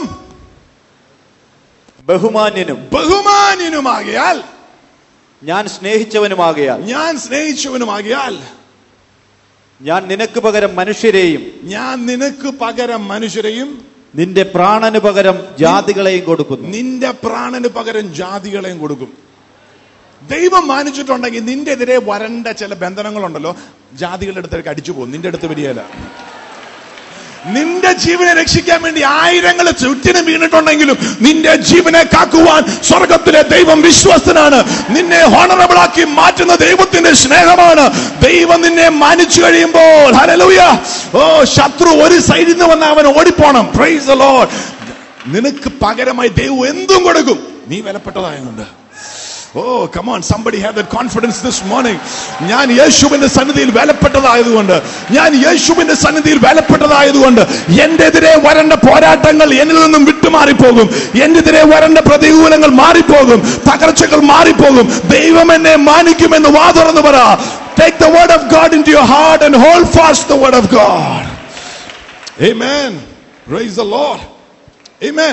ബഹുമാന്യനും ബഹുമാന്യനുമാകിയാൽ ഞാൻ സ്നേഹിച്ചവനുമാകിയാൽ ഞാൻ സ്നേഹിച്ചവനുമാകിയാൽ ഞാൻ നിനക്ക് പകരം മനുഷ്യരെയും ഞാൻ നിനക്ക് പകരം മനുഷ്യരെയും നിന്റെ പ്രാണന് പകരം ജാതികളെയും കൊടുക്കുന്നു നിന്റെ പ്രാണന് പകരം ജാതികളെയും കൊടുക്കും ദൈവം മാനിച്ചിട്ടുണ്ടെങ്കിൽ നിന്റെ എതിരെ വരണ്ട ചില ബന്ധനങ്ങളുണ്ടല്ലോ ജാതികളുടെ അടുത്തേക്ക് അടിച്ചു പോകും നിന്റെ അടുത്ത് വരികയില്ല നിന്റെ ജീവനെ രക്ഷിക്കാൻ വേണ്ടി ആയിരങ്ങൾ ചുറ്റിനും വീണിട്ടുണ്ടെങ്കിലും നിന്റെ ജീവനെ കാക്കുവാൻ സ്വർഗത്തിലെ ദൈവം വിശ്വസ്തനാണ് നിന്നെ ഹോണറബിൾ ആക്കി മാറ്റുന്ന ദൈവത്തിന്റെ സ്നേഹമാണ് ദൈവം നിന്നെ മാനിച്ചു കഴിയുമ്പോൾ ഹല്ലേലൂയ ഓ ശത്രു ഒരു സൈഡിൽ നിന്ന് വന്ന അവൻ ഓടിപ്പോണം പ്രൈസ് ലോഡ് നിനക്ക് പകരമായി ദൈവം എന്തും കൊടുക്കും നീ വിലപ്പെട്ടതായതുകൊണ്ട് oh come on somebody have that confidence this morning ഞാൻ യേശുവിന്റെ സന്നിധിയിൽ വിലപ്പെട്ടതായതുകൊണ്ട് ഞാൻ യേശുവിന്റെ സന്നിധിയിൽ വിലപ്പെട്ടതായതുകൊണ്ട് എന്റെതിരെ വരേണ്ട പോരാട്ടങ്ങൾ എന്നിൽ നിന്നും വിട്ടുമാറിപ്പോകും എന്റെതിരെ വരേണ്ട പ്രതികൂലങ്ങൾ മാറിപ്പോകും തകർച്ചകൾ മാറിപ്പോകും ദൈവം എന്നെ മാനിക്കുമെന്ന് വാ തുറന്നു പറ take the word of God into your heart and hold fast the word of God Amen. Praise the Lord. Amen.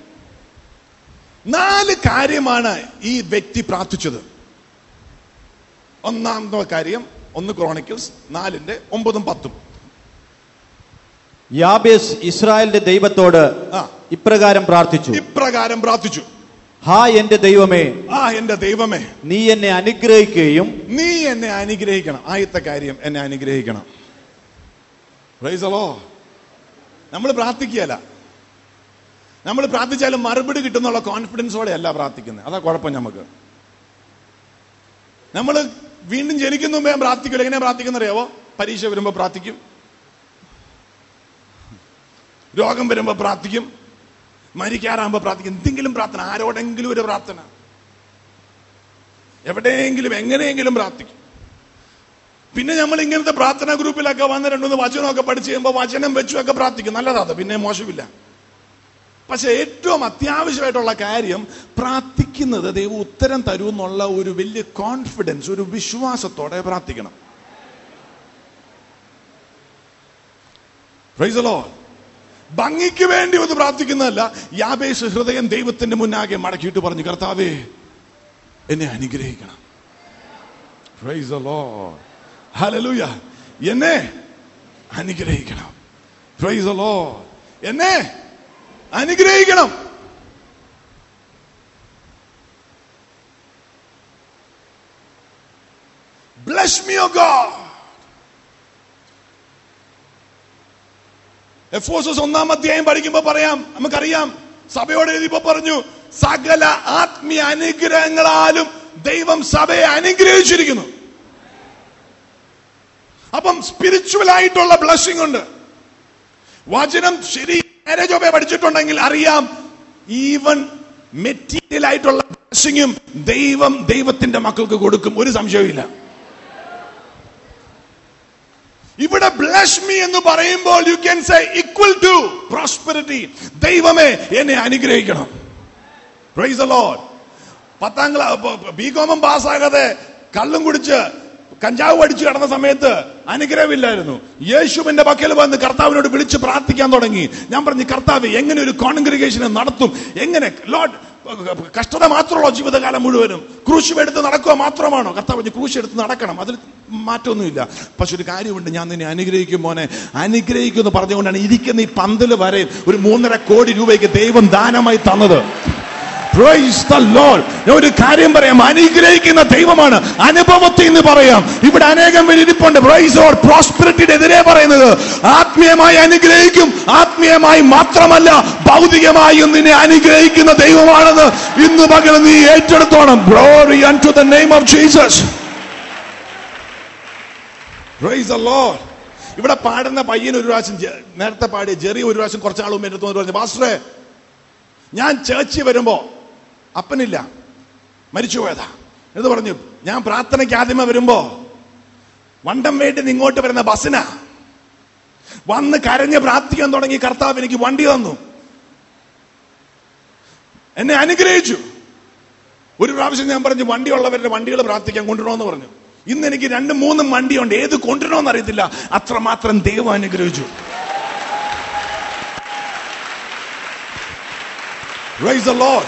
നാല് കാര്യമാണ് ഈ വ്യക്തി പ്രാർത്ഥിച്ചത് ഒന്നാമത്തെ കാര്യം ഒന്ന് ക്രോണിക്കിൾസ് നാലിന്റെ ഒമ്പതും പത്തും യാബേസ് ഇസ്രായേലിന്റെ ദൈവത്തോട് ആ. ഇപ്രകാരം പ്രാർത്ഥിച്ചു ഇപ്രകാരം പ്രാർത്ഥിച്ചു ഹാ എന്റെ ദൈവമേ ആ എന്റെ ദൈവമേ നീ എന്നെ അനുഗ്രഹിക്കുകയും നീ എന്നെ അനുഗ്രഹിക്കണം ആദ്യത്തെ കാര്യം എന്നെ അനുഗ്രഹിക്കണം പ്രൈസലോ നമ്മൾ പ്രാർത്ഥിക്കുകയല്ല നമ്മൾ പ്രാർത്ഥിച്ചാലും മറുപടി കിട്ടുന്നുള്ള കോൺഫിഡൻസോടെ അല്ല പ്രാർത്ഥിക്കുന്നത് അതാ കുഴപ്പം നമുക്ക് നമ്മൾ വീണ്ടും ജനിക്കുന്ന മുമ്പേ പ്രാർത്ഥിക്കില്ല എങ്ങനെ പ്രാർത്ഥിക്കുന്ന അറിയാവോ പരീക്ഷ വരുമ്പോ പ്രാർത്ഥിക്കും രോഗം വരുമ്പോ പ്രാർത്ഥിക്കും മരിക്കാറാകുമ്പോ പ്രാർത്ഥിക്കും എന്തെങ്കിലും പ്രാർത്ഥന ആരോടെങ്കിലും ഒരു പ്രാർത്ഥന എവിടെയെങ്കിലും എങ്ങനെയെങ്കിലും പ്രാർത്ഥിക്കും പിന്നെ നമ്മൾ ഇങ്ങനത്തെ പ്രാർത്ഥനാ ഗ്രൂപ്പിലൊക്കെ വന്ന് രണ്ടുമൂന്ന് വചനമൊക്കെ പഠിച്ച് കഴിയുമ്പോൾ വചനം വെച്ചും ഒക്കെ പ്രാർത്ഥിക്കും നല്ലതാണ് പിന്നെ മോശമില്ല പക്ഷെ ഏറ്റവും അത്യാവശ്യമായിട്ടുള്ള കാര്യം പ്രാർത്ഥിക്കുന്നത് ദൈവം ഉത്തരം തരൂ എന്നുള്ള ഒരു വലിയ കോൺഫിഡൻസ് ഒരു വിശ്വാസത്തോടെ പ്രാർത്ഥിക്കണം Praise the Lord. ഭംഗിക്ക് വേണ്ടി ഒന്ന് പ്രാർത്ഥിക്കുന്നതല്ല യാബേസ് ഹൃദയം ദൈവത്തിന്റെ മുന്നാകെ മടക്കിയിട്ട് പറഞ്ഞു കർത്താവേ എന്നെ അനുഗ്രഹിക്കണം Praise the Lord. Hallelujah. എന്നെ അനുഗ്രഹിക്കണം Praise the Lord. എന്നെ അനുഗ്രഹിക്കണം Bless me, O God. എഫോസസ് ഒന്നാം അധ്യായം പഠിക്കുമ്പോൾ പറയാം നമുക്കറിയാം സഭയോട് എഴുതിയപ്പോ പറഞ്ഞു സകല ആത്മീയ അനുഗ്രഹങ്ങളാലും ദൈവം സഭയെ അനുഗ്രഹിച്ചിരിക്കുന്നു അപ്പം സ്പിരിച്വൽ ആയിട്ടുള്ള ബ്ലസ്സിംഗ് ഉണ്ട് വചനം ശരി നേരെ ചൊവ്വേ പഠിച്ചിട്ടുണ്ടെങ്കിൽ അറിയാം ഈവൻ മെറ്റീരിയൽ ആയിട്ടുള്ള ബ്ലസ്സിങ്ങും ദൈവം ദൈവത്തിന്റെ മക്കൾക്ക് കൊടുക്കും ഒരു സംശയവുമില്ല ഇവിടെ ബ്ലസ് മീ എന്ന് പറയുമ്പോൾ you can say equal to prosperity ദൈവമേ എന്നെ അനുഗ്രഹിക്കണം പ്രൈസ് ദ ലോർഡ് പത്താം ക്ലാസ് ബി കോമം പാസ്സാകാതെ കള്ളും കുടിച്ച് കഞ്ചാവ് അടിച്ചു കിടന്ന സമയത്ത് അനുഗ്രഹമില്ലായിരുന്നു യേശുവിന്റെ പക്കൽ വന്ന് കർത്താവിനോട് വിളിച്ച് പ്രാർത്ഥിക്കാൻ തുടങ്ങി ഞാൻ പറഞ്ഞു കർത്താവ് എങ്ങനെ ഒരു കോൺഗ്രിഗേഷനെ നടത്തും എങ്ങനെ ലോഡ് കഷ്ടത മാത്രമുള്ളോ ജീവിതകാലം മുഴുവനും ക്രൂശ് എടുത്ത് നടക്കുക മാത്രമാണോ കർത്താവ് പറഞ്ഞു ക്രൂശ് എടുത്ത് നടക്കണം അതിൽ മാറ്റമൊന്നുമില്ല പക്ഷെ ഒരു കാര്യമുണ്ട് ഞാൻ നിന്നെ അനുഗ്രഹിക്കും മോനെ അനുഗ്രഹിക്കും എന്ന് പറഞ്ഞുകൊണ്ടാണ് ഇരിക്കുന്ന ഈ പന്തല് വരെ ഒരു മൂന്നര കോടി രൂപയ്ക്ക് ദൈവം ദാനമായി തന്നത് Praise the Lord. ഞാൻ ഒരു കാര്യം പറയാം അനുഗ്രഹിക്കുന്ന ദൈവമാണ് അനുഭവത്തിൽ നിന്ന് പറയാം ഇവിടെ അനേകം പേര് ഇരിപ്പുണ്ട് പ്രൈസ് ഓർ പ്രോസ്പെരിറ്റിയുടെ എതിരെ പറയുന്നത് ആത്മീയമായി അനുഗ്രഹിക്കും ആത്മീയമായി മാത്രമല്ല ഭൗതികമായും നിന്നെ അനുഗ്രഹിക്കുന്ന ദൈവമാണെന്ന് ഇന്ന് പകരം നീ ഏറ്റെടുത്തോണം glory to the name of Jesus praise the Lord ഇവിടെ പാടുന്ന പയ്യൻ ഒരു പ്രാവശ്യം ജെ- നേരത്തെ പാടിയ ജെറി ഒരു പ്രാവശ്യം കുറച്ചാൾ മുമ്പ് എടുത്തു പറഞ്ഞു പാസ്റ്ററെ ഞാൻ ചേർച്ചിൽ വരുമ്പോ അപ്പനില്ല മരിച്ചുപോയതാ എന്ന് പറഞ്ഞു ഞാൻ പ്രാർത്ഥനയ്ക്ക് ആദ്യമേ വരുമ്പോ വണ്ടം വേണ്ടി ഇങ്ങോട്ട് വരുന്ന ബസ്സിനാ വന്ന് കരഞ്ഞ് പ്രാർത്ഥിക്കാൻ തുടങ്ങി കർത്താവ് എനിക്ക് വണ്ടി തന്നു എന്നെ അനുഗ്രഹിച്ചു ഒരു പ്രാവശ്യം ഞാൻ പറഞ്ഞു വണ്ടിയുള്ളവരുടെ വണ്ടികൾ പ്രാർത്ഥിക്കാൻ കൊണ്ടുവരണമെന്ന് പറഞ്ഞു ഇന്ന് എനിക്ക് രണ്ടും മൂന്നും വണ്ടിയുണ്ട് ഏത് കൊണ്ടുവരണമെന്ന് അറിയത്തില്ല അത്രമാത്രം ദൈവം അനുഗ്രഹിച്ചു Praise the Lord.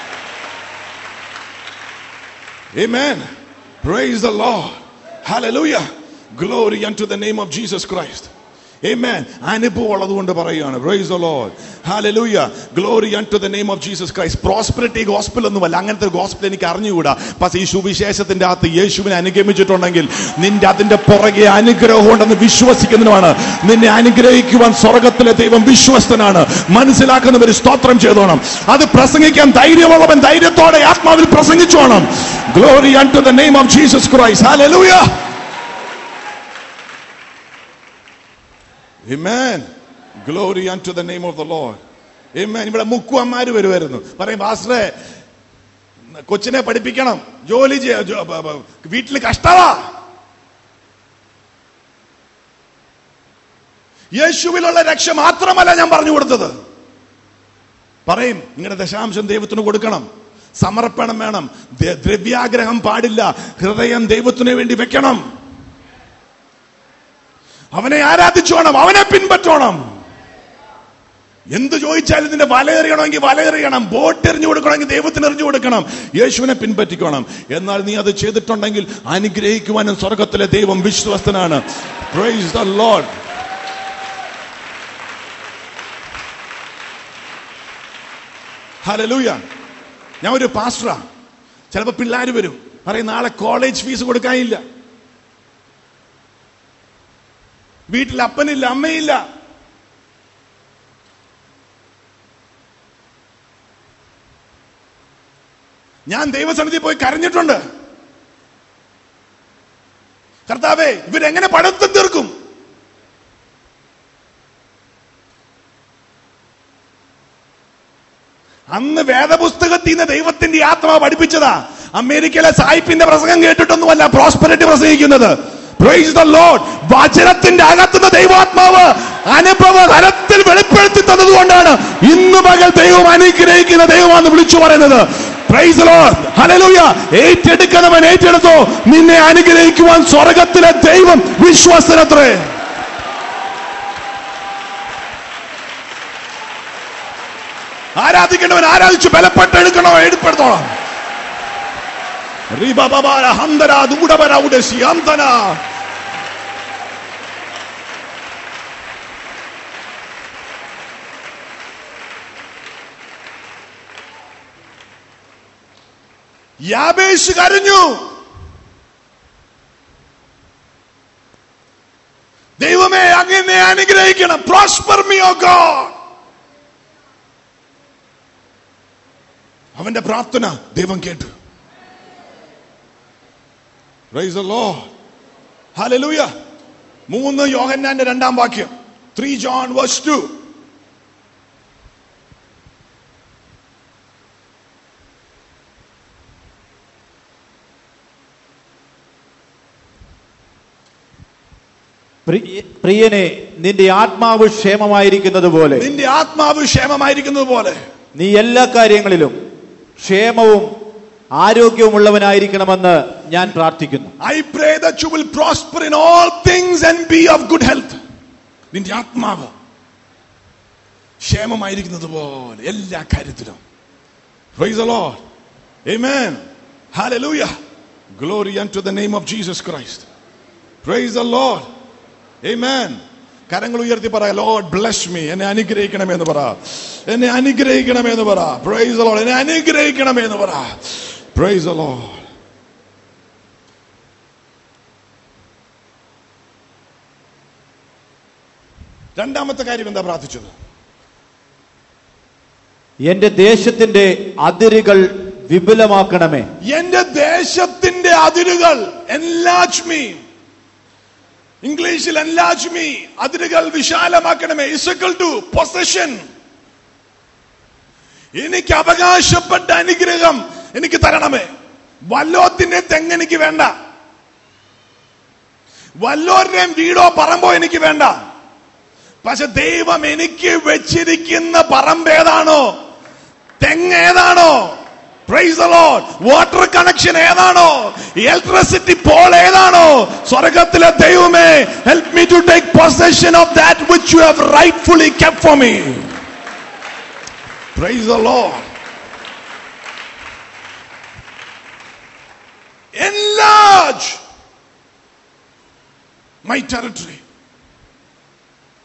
Amen. Praise the Lord. Hallelujah. Glory unto the name of Jesus Christ. Amen. അനുഭവം ഉള്ളതുകൊണ്ട് പറയുകയാണ് Praise the Lord. Hallelujah. Glory unto the name of Jesus Christ. Prosperity gospel ഒന്നുമല്ല അങ്ങനത്തെ ഗോസ്പൽ എനിക്ക് അറിഞ്ഞുകൂടാ പക്ഷേ ഈ സുവിശേഷത്തിന്റെ അകത്ത് യേശുവിനെ അനുഗമിച്ചിട്ടുണ്ടെങ്കിൽ നിന്റെ അതിന്റെ പുറകെ അനുഗ്രഹം ഉണ്ടെന്ന് വിശ്വസിക്കുന്നതിനുമാണ് നിന്നെ അനുഗ്രഹിക്കുവാൻ സ്വർഗത്തിലെ ദൈവം വിശ്വസ്തനാണ് മനസ്സിലാക്കുന്നവർ സ്തോത്രം ചെയ്തോണം അത് പ്രസംഗിക്കാൻ ധൈര്യമുള്ളവൻ ധൈര്യത്തോടെ ആത്മാവിൽ പ്രസംഗിച്ചോണം glory unto the name of Jesus Christ. Hallelujah. Amen. Glory unto the name of the Lord. Amen. ഇവിടെ മുക്കുവന്മാര് വരുമായിരുന്നു പറയും പാസ്റ്ററെ കൊച്ചിനെ പഠിപ്പിക്കണം ജോലി ചെയ്യ- ജോ- ബ- ബ- വീട്ടിൽ കഷ്ടവാ യേശുവിലുള്ള രക്ഷ മാത്രമല്ല ഞാൻ പറഞ്ഞു കൊടുത്തത് പറയും നിങ്ങളുടെ ദശാംശം ദൈവത്തിന് കൊടുക്കണം സമർപ്പണം വേണം ദ- ദ്രവ്യാഗ്രഹം പാടില്ല ഹൃദയം ദൈവത്തിന് വേണ്ടി വെക്കണം അവനെ ആരാധിച്ചോണം അവനെ പിൻപറ്റണം എന്ത് ചോദിച്ചാലും നിന്റെ വല എറിയണമെങ്കിൽ വല എറിയണം ബോട്ട് എറിഞ്ഞു കൊടുക്കണമെങ്കിൽ ദൈവത്തിന് എറിഞ്ഞു കൊടുക്കണം യേശുവിനെ പിൻപറ്റിക്കണം എന്നാൽ നീ അത് ചെയ്തിട്ടുണ്ടെങ്കിൽ അനുഗ്രഹിക്കുവാനും സ്വർഗത്തിലെ ദൈവം വിശ്വസ്തനാണ് Praise the Lord. Hallelujah. ഞാൻ ഒരു പാസ്റ്ററാ ചിലപ്പോ പിള്ളേർ വരും പറയും നാളെ കോളേജ് ഫീസ് കൊടുക്കാനില്ല വീട്ടിൽ അപ്പനില്ല അമ്മയില്ല ഞാൻ ദൈവസന്നിധി പോയി കരഞ്ഞിട്ടുണ്ട് കർത്താവേ ഇവരെങ്ങനെ പഠിത്തം തീർക്കും അന്ന് വേദപുസ്തകത്തിൽ നിന്ന് ദൈവത്തിന്റെ ആത്മാവ് പഠിപ്പിച്ചതാ അമേരിക്കയിലെ സായിപ്പിന്റെ പ്രസംഗം കേട്ടിട്ടൊന്നുമല്ല പ്രോസ്പെരിറ്റി പ്രസംഗിക്കുന്നത് പ്രൈസ് ദ ലോർഡ് വചനത്തിന്റെ അകത്തുനിന്ന് ദൈവാത്മാവ് അനുഭവ തലത്തിൽ വെളിപ്പെടുത്തി തന്നതുകൊണ്ടാണ് ഇന്ന് പകൽ ദൈവം അനുഗ്രഹിക്കുന്ന ദൈവമാണെന്ന് വിളിച്ചു പറയുന്നത് പ്രൈസ് ലോർഡ് ഹല്ലേലൂയ ഏറ്റെടുക്കണവൻ ഏറ്റെടുത്തോ നിന്നെ അനുഗ്രഹിക്കുവാൻ സ്വർഗത്തിലെ ദൈവം വിശ്വാസനത്രേ ആരാധിക്കേണ്ടവൻ ആരാധിച്ചു ബലപ്പെട്ടെടുക്കണോ എടുപ്പെടുത്തോളാം റിബബബാര ഹന്തര ദൂടബര ഉടസി അന്തന യാബേഷ് കരഞ്ഞു ദൈവമേ അങ്ങനെ അനുഗ്രഹിക്കണം പ്രോസ്പർ മീ ഓ ഗോഡ് അവന്റെ പ്രാർത്ഥന ദൈവം കേട്ടു Praise the Lord. Hallelujah. മൂന്ന് യോഹന്നാന്റെ രണ്ടാം വാക്യം ത്രീ ജോൺ വേഴ്സ് ടു പ്രിയ- പ്രിയനെ നിന്റെ ആത്മാവ് ക്ഷേമമായിരിക്കുന്നത് പോലെ നിന്റെ ആത്മാവ് ക്ഷേമമായിരിക്കുന്നത് പോലെ നീ എല്ലാ കാര്യങ്ങളിലും ക്ഷേമവും ആരോഗ്യവുമുള്ളവനായിരിക്കണമെന്ന് ഞാൻ പ്രാർത്ഥിക്കുന്നു I pray that you will prosper in all things and be of good health നിന്റെ ആത്മാവ് ക്ഷേമമായിരിക്കുന്നത് പോലെ എല്ലാ കാര്യത്തിലും Praise the Lord. Amen. Hallelujah. Glory unto the name of Jesus Christ. Praise the Lord. Amen. കരങ്ങൾ ഉയർത്തി പറ ലോഡ് ബ്ലസ് മീ എന്നെ അനുഗ്രഹിക്കണമെന്ന് പറ എന്നെ അനുഗ്രഹിക്കണമെന്ന് പറ പ്രൈസ് the Lord. എന്നെ അനുഗ്രഹിക്കണമെന്ന് പറ പ്രൈസ് the Lord. രണ്ടാമത്തെ കാര്യം എന്താ പ്രാർത്ഥിച്ചത് എന്റെ ദേശത്തിന്റെ അതിരുകൾ വിപുലമാക്കണമേ എന്റെ ദേശത്തിന്റെ അതിരുകൾ enlarge me ഇംഗ്ലീഷിൽ enlarge me അതിരുകൾ വിശാലമാക്കണമേ ഇസക്കൽ ടു പൊസഷൻ എനിക്ക് അവകാശപ്പെട്ട അനുഗ്രഹം എനിക്ക് തരണമേ വല്ലോത്തിന്റെ തെങ്ങ് എനിക്ക് വേണ്ട വല്ലോരുടെയും വീടോ പറമ്പോ എനിക്ക് വേണ്ട പക്ഷെ ദൈവം എനിക്ക് വെച്ചിരിക്കുന്ന പറമ്പ് ഏതാണോ തെങ്ങ് ഏതാണോ praise the Lord water connection ഏതാണോ ഇലക്ട്രിസിറ്റി പോൾ ഏതാണോ സ്വർഗത്തിലെ ദൈവമേ help me to take possession of that which you have rightfully kept for me praise the Lord enlarge my territory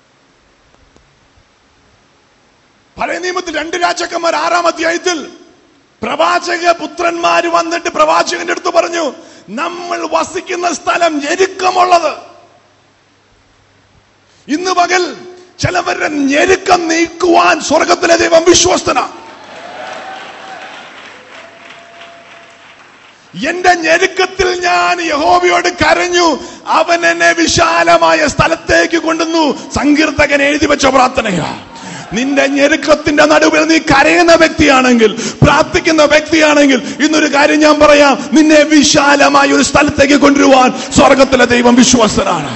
പഴയ നിയമത്തിൽ രണ്ട് രാജാക്കന്മാർ ആറാം അധ്യായത്തിൽ പ്രവാചക പുത്രന്മാര് വന്നിട്ട് പ്രവാചകന്റെ അടുത്ത് പറഞ്ഞു നമ്മൾ വസിക്കുന്ന സ്ഥലം ഞെരുക്കമുള്ളത് ഇന്ന് പകൽ ചിലവരുടെ ഞെരുക്കം നീക്കുവാൻ സ്വർഗത്തിലെ ദൈവം വിശ്വസ്തന എന്റെ ഞെരുക്കത്തിൽ ഞാൻ യഹോവയോട് കരഞ്ഞു അവൻ എന്നെ വിശാലമായ സ്ഥലത്തേക്ക് കൊണ്ടുവന്നു സങ്കീർത്തകൻ എഴുതി വെച്ച പ്രാർത്ഥനയാ നിന്റെ ഞെരുക്കത്തിന്റെ നടുവിൽ നീ കരയുന്ന വ്യക്തിയാണെങ്കിൽ പ്രാർത്ഥിക്കുന്ന വ്യക്തിയാണെങ്കിൽ ഇന്നൊരു കാര്യം ഞാൻ പറയാം നിന്നെ വിശാലമായ ഒരു സ്ഥലത്തേക്ക് കൊണ്ടുവരുവാൻ സ്വർഗത്തിലെ ദൈവം വിശ്വസ്തനാണ്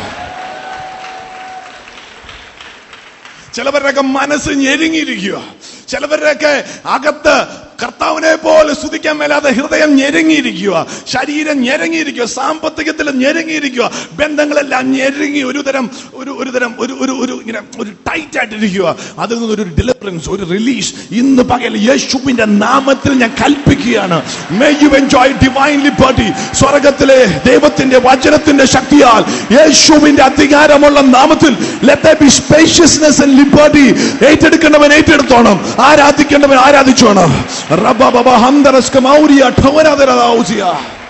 ചിലവരുടെയൊക്കെ മനസ്സ് ഞെരുങ്ങിയിരിക്കുക ചിലവരുടെയൊക്കെ അകത്ത് കർത്താവിനെ പോലെ സ്തുതിക്കാൻ മേലാതെ ഹൃദയം ഞെരുങ്ങിയിരിക്കുക ശരീരം ഞെരുങ്ങിയിരിക്കുക സാമ്പത്തികത്തിൽ ഞെരുങ്ങിയിരിക്കുക ബന്ധങ്ങളെല്ലാം ഞെരുങ്ങി ഒരു തരം ഒരു ഒരു തരം ഒരു ഒരു ഒരു ഇങ്ങനെ ഒരു ടൈറ്റ് ആയിട്ടിരിക്കുക അതിൽ നിന്നൊരു ഡെലിവറൻസ് ഒരു റിലീസ് ഇന്ന് പകൽ യേശുവിന്റെ നാമത്തിൽ ഞാൻ കൽപ്പിക്കുകയാണ് may you enjoy divine liberty സ്വർഗത്തിലെ ദൈവത്തിന്റെ വചനത്തിന്റെ ശക്തിയാൽ യേശുവിന്റെ അധികാരമുള്ള നാമത്തിൽ let there be spaciousness and liberty ഏറ്റെടുക്കേണ്ടവൻ ഏറ്റെടുത്തോണം ആരാധിക്കേണ്ടവൻ ആരാധിച്ചോണം റബ്ബബബ ഹന്തറസ്ക മൗരിയ ഠവരദരദൗസിയ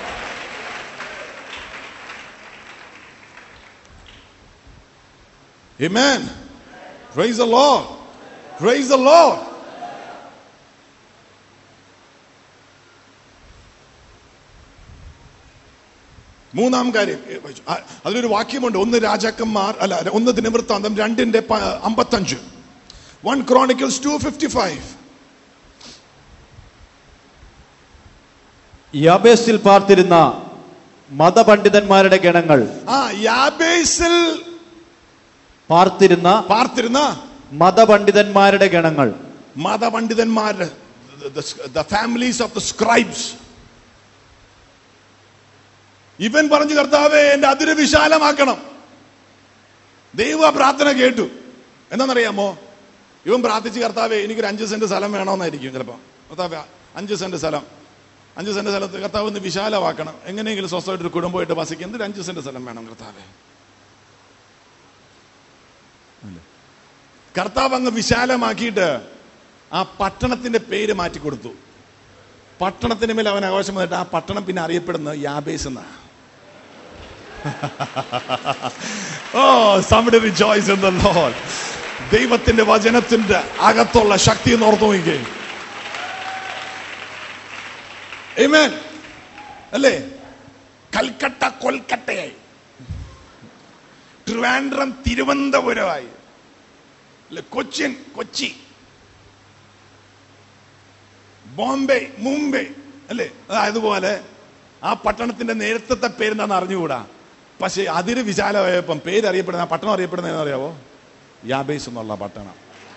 Amen. Praise the Lord. Praise the Lord. മൂന്നാം കാര്യം ഏ, വായിച്ചു. ആ, അതിലൊരു വാക്യമുണ്ട് ഒന്ന് രാജാക്കന്മാർ അല്ല ഒന്ന് ദിനവൃത്താന്തം രണ്ടിന്റെ പ- അമ്പത്തഞ്ച് one Chronicles two fifty five യാബേസിൽ പാർത്തിരുന്ന മതപണ്ഡിതന്മാരുടെ ഗണങ്ങൾ ആ യാബേസിൽ പാർത്തിരുന്ന പാർത്തിരുന്ന മതപണ്ഡിതന്മാരുടെ ഗണങ്ങൾ മതപണ്ഡിതന്മാരുടെ the families of the scribes ഇവൻ പറഞ്ഞു കർത്താവെ എന്റെ അതിര് വിശാലമാക്കണം ദൈവ ആ പ്രാർത്ഥന കേട്ടു എന്താണെന്നറിയാമോ ഇവൻ പ്രാർത്ഥിച്ച് കർത്താവെ എനിക്കൊരു അഞ്ച് സെന്റ് സ്ഥലം വേണമെന്നായിരിക്കും ചിലപ്പോ കർത്താവെ അഞ്ച് സെന്റ് സ്ഥലം അഞ്ച് സെന്റ് സ്ഥലത്ത് കർത്താവ് ഒന്ന് വിശാലമാക്കണം എങ്ങനെയെങ്കിലും സ്വസ്ഥമായിട്ട് ഒരു കുടുംബമായിട്ട് വസിക്കും എന്തൊരു അഞ്ച് സെന്റ് സ്ഥലം വേണം കർത്താവെ കർത്താവ് അങ്ങ് വിശാലമാക്കിയിട്ട് ആ പട്ടണത്തിന്റെ പേര് മാറ്റി കൊടുത്തു പട്ടണത്തിന് മേൽ അവൻ ആവശ്യം വന്നിട്ട് ആ പട്ടണം പിന്നെ അറിയപ്പെടുന്നത് യാബേസ് എന്നാ ഓ somebody rejoice in the Lord ദൈവത്തിന്റെ വചനത്തിന്റെ അകത്തുള്ള ശക്തി എന്ന് ഓർത്തു നോക്കിക്കേ Amen. അല്ലേ കൽക്കട്ട കൊൽക്കട്ടയായി ട്രിവാൻഡ്രം തിരുവനന്തപുരമായി അല്ലെ കൊച്ചിൻ കൊച്ചി ബോംബെ മുംബൈ അല്ലേ അതുപോലെ ആ പട്ടണത്തിന്റെ നേരത്തെ പേരെന്താന്ന് അറിഞ്ഞുകൂടാ പക്ഷെ അതിര് വിശാലമായപ്പം പേര് അറിയപ്പെടുന്ന ആ പട്ടണം അറിയപ്പെടുന്ന അറിയാവോ യാബേസ് എന്നുള്ള പട്ടണം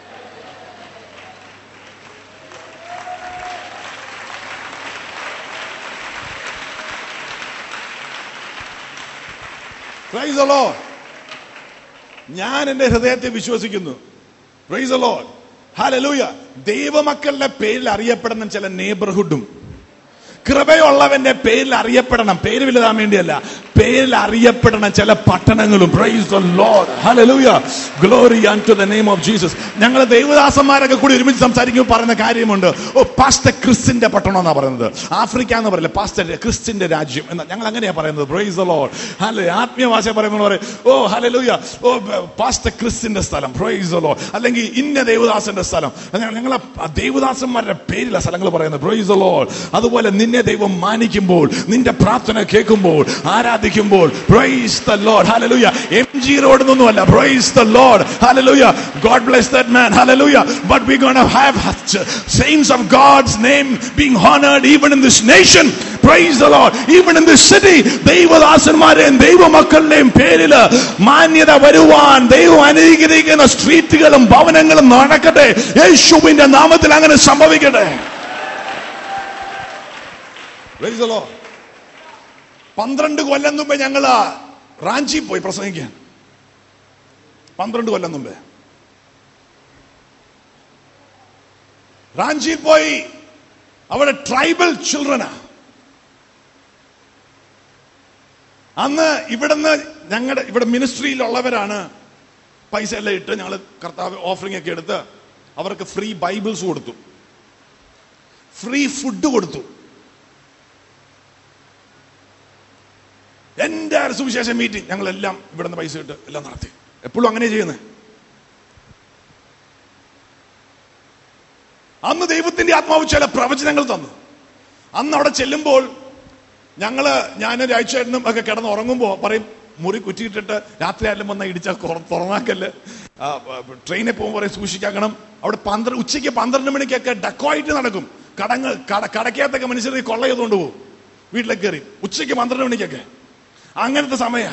Praise the Lord. ഞാൻ എന്റെ ഹൃദയത്തെ വിശ്വസിക്കുന്നു പ്രൈസ് ലോഡ് ഹാലലൂയ ദൈവമക്കളുടെ പേരിൽ അറിയപ്പെടുന്ന ചില നെയ്ബർഹുഡും കൃപയുള്ളവന്റെ പേരിൽ അറിയപ്പെടണം പേര് വലുതാൻ വേണ്ടിയല്ല പേരിൽ അറിയപ്പെടണം ചില പട്ടണങ്ങളും praise the Lord hallelujah glory to the name of Jesus ഞങ്ങൾ ദൈവദാസന്മാരൊക്കെ കൂടി ഒരുമിച്ച് സംസാരിക്കുമ്പോൾ പറയുന്ന കാര്യമുണ്ട് ഓ പാസ്റ്റർ ക്രിസ്റ്റിന്റെ പട്ടണം എന്നാ പറയുന്നത് ആഫ്രിക്ക എന്ന് പറയില്ല പാസ്റ്റർ ക്രിസ്റ്റിന്റെ രാജ്യം എന്ന് ഞങ്ങൾ അങ്ങനെയാ പറയുന്നത് പ്രൈസ് ദ ലോർഡ് ഹല്ലെ ആത്മീയ ഭാഷ പറയുമ്പോൾ പറയും ഓ ഹല്ലേലൂയ ഓ പാസ്റ്റർ ക്രിസ്റ്റിന്റെ സ്ഥലം പ്രൈസ് ദ ലോർഡ് അല്ലെങ്കിൽ ഇന്ന ദേവദാസന്റെ സ്ഥലം ഞങ്ങൾ ദേവദാസന്മാരുടെ പേരില സ്ഥലങ്ങൾ പറയുന്നത് പ്രൈസ് ദ ലോർഡ് അതുപോലെ നിന്നെ ദൈവം മാനിക്കുമ്പോൾ നിന്റെ പ്രാർത്ഥന കേൾക്കുമ്പോൾ ആരാധിക്കുമ്പോൾ praise the Lord hallelujah M G road ഒന്നുമല്ല praise the Lord hallelujah God bless that man hallelujah but we gonna have saints of God's name being honored even in this nation praise the Lord even in this city ദൈവദാസന്മാരെയും ദൈവമക്കളുടെയും പേരില് മാന്യത വരുവാൻ ദൈവം അനുഗ്രഹിക്കുന്ന സ്ട്രീറ്റുകളും ഭവനങ്ങളും നടക്കട്ടെ യേശുവിന്റെ നാമത്തിൽ അങ്ങനെ സംഭവിക്കട്ടെ Praise the Lord. പന്ത്രണ്ട് കൊല്ലം മുമ്പേ ഞങ്ങൾ റാഞ്ചി പോയി പ്രസംഗിക്കാൻ പന്ത്രണ്ട് കൊല്ലം മുമ്പേ റാഞ്ചിയിൽ പോയി അവിടെ ട്രൈബൽ ചിൽഡ്രനാ അന്ന് ഇവിടുന്ന് ഞങ്ങളുടെ ഇവിടെ മിനിസ്ട്രിയിലുള്ളവരാണ് പൈസ എല്ലാം ഇട്ട് ഞങ്ങൾ കർത്താവ് ഓഫറിംഗ് ഒക്കെ എടുത്ത് അവർക്ക് ഫ്രീ ബൈബിൾസ് കൊടുത്തു ഫ്രീ ഫുഡ് കൊടുത്തു എൻ്റെ സുവിശേഷ മീറ്റിംഗ് ഞങ്ങളെല്ലാം ഇവിടെ നിന്ന് പൈസ ഇട്ട് എല്ലാം നടത്തി എപ്പോഴും അങ്ങനെ ചെയ്യുന്നത് അന്ന് ദൈവത്തിന്റെ ആത്മാവ് ചില പ്രവചനങ്ങൾ തന്നു അന്ന് അവിടെ ചെല്ലുമ്പോൾ ഞങ്ങള് ഞാൻ രാഴ്ചയായിട്ടും ഒക്കെ കിടന്ന് ഉറങ്ങുമ്പോൾ പറയും മുറി കുറ്റിയിട്ടിട്ട് രാത്രി ആയാലും വന്ന ഇടിച്ച തുറന്നാക്കല്ല് ആ, ട്രെയിനിൽ പോകുമ്പോൾ പറയും സൂക്ഷിക്കണം അവിടെ പന്ത്രണ്ട് ഉച്ചയ്ക്ക് പന്ത്രണ്ട് മണിക്കൊക്കെ ഡക്കോയിട്ട് നടക്കും കടങ്ങൾ കട കടക്കകത്തൊക്കെ മനുഷ്യർ കൊള്ള ചെയ്തുകൊണ്ട് പോകും വീട്ടിലേക്ക് കയറി ഉച്ചയ്ക്ക് പന്ത്രണ്ട് മണിക്കൊക്കെ അങ്ങനത്തെ സമയ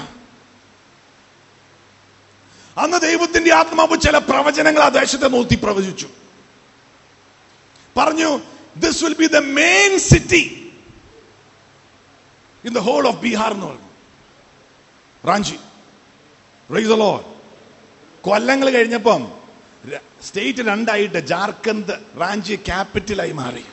അന്ന് ദൈവത്തിന്റെ ആത്മാവ് ചില പ്രവചനങ്ങൾ ആ ദേശത്തെ നോക്കി പ്രവചിച്ചു പറഞ്ഞു this will be the main city in the whole of Bihar എന്ന് പറഞ്ഞു റാഞ്ചി റൈസ് ലോ കൊല്ലങ്ങൾ കഴിഞ്ഞപ്പം ര- സ്റ്റേറ്റ് രണ്ടായിട്ട് ജാർഖണ്ഡ് റാഞ്ചി ക്യാപിറ്റലായി മാറി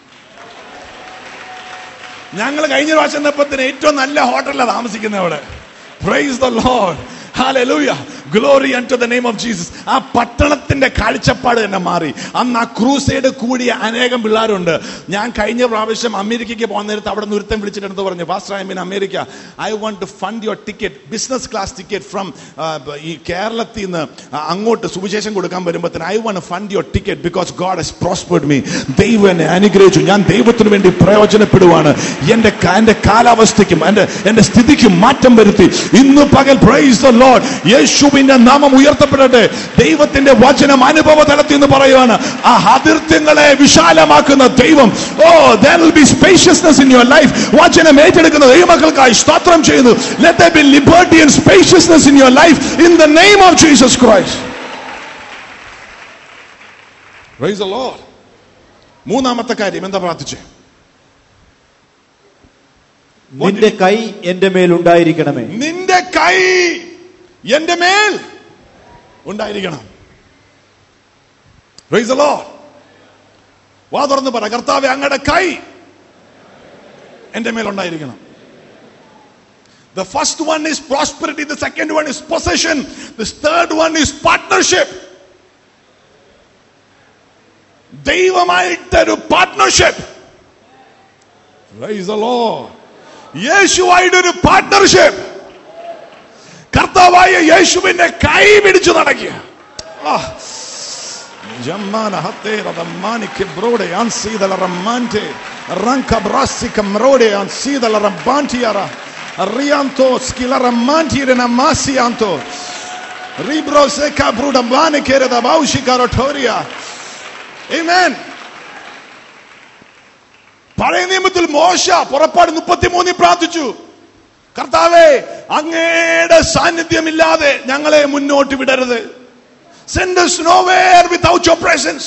ഞങ്ങൾ കഴിഞ്ഞ പ്രാവശ്യം ചെന്നപ്പത്തിന് ഏറ്റവും നല്ല ഹോട്ടലിലാണ് താമസിക്കുന്നത് അവിടെ praise the Lord Hallelujah. Glory unto the name of Jesus. ആ പട്ടണത്തിന്റെ കാഴ്ചപ്പാട് തന്നെ മാറി അന്ന് ആ ക്രൂസൈഡ് കൂടിയ അനേകം പിള്ളേരുണ്ട് ഞാൻ കഴിഞ്ഞ പ്രാവശ്യം അമേരിക്കയ്ക്ക് പോകുന്ന നേരത്ത് അവിടെ നിന്ന് ഒരുത്തം വിളിച്ചിട്ട് പറഞ്ഞു pastor I mean America I want to fund your ticket business class ticket from ഈ കേരളത്തിൽ നിന്ന് അങ്ങോട്ട് സുവിശേഷം കൊടുക്കാൻ വരുമ്പോഴത്തേന് I want fund your ticket because God has prospered me ദൈവം എന്നെ അനുഗ്രഹിച്ചു ഞാൻ ദൈവത്തിന് വേണ്ടി പ്രയോജനപ്പെടുവാണ് എന്റെ ക- എന്റെ കാലാവസ്ഥയ്ക്കും എന്റെ എന്റെ സ്ഥിതിക്കും മാറ്റം വരുത്തി ഇന്ന് പകൽ പ്രൈസ് ദ ലോർഡ് യേശുവിന്റെ നാമം ഉയർത്തപ്പെടട്ടെ ദൈവത്തിന്റെ വചനം അനുഭവ തലത്തിൽ നിന്ന് പറയുവാണ് ആ അതിർത്യങ്ങളെ വിശാലമാക്കുന്ന ദൈവം ഓ there will be spaciousness in your life വചനം ഏറ്റെടുക്കുന്ന ദൈവമക്കൾക്കായി സ്തോത്രം ചെയ്യുന്നു let there be liberty and spaciousness in your life in the name of Jesus Christ praise the Lord മൂന്നാമത്തെ കാര്യം എന്താ പ്രാർത്ഥിച്ചേ നിന്റെ കൈ എന്റെ മേൽ ഉണ്ടായിരിക്കണമേ നിന്റെ കൈ എന്റെ മേൽ ഉണ്ടായിരിക്കണം Praise the Lord. വാ തുറന്ന് പറ കർത്താവെ അങ്ങയുടെ കൈ എന്റെ മേൽ ഉണ്ടായിരിക്കണം The first one is prosperity, the second one is possession, the third one is partnership. ദൈവമായിട്ടൊരു പാർട്ട്ണർഷിപ്പ് Praise the Lord. യേശുവായിട്ടൊരു പാർട്ട്ണർഷിപ്പ് കർത്താവായ യേശുവിന്റെ കൈ പിടിച്ചു നടക്കുക ആ. Giammana hattera da mani che brode ansi dalla rammante ranca brassi camrode ansi dalla rambantiara rianto schila rammanti rena massianto ribro seca bruda mani che da baushi carotoria amen പഴയ നിയമത്തിൽ മോശ പുറപ്പാട് മുപ്പത്തിമൂന്നിൽ പ്രാർത്ഥിച്ചു കർത്താവേ അങ്ങയുടെ സാന്നിധ്യമില്ലാതെ ഞങ്ങളെ മുന്നോട്ട് വിടരുത് send us nowhere without your presence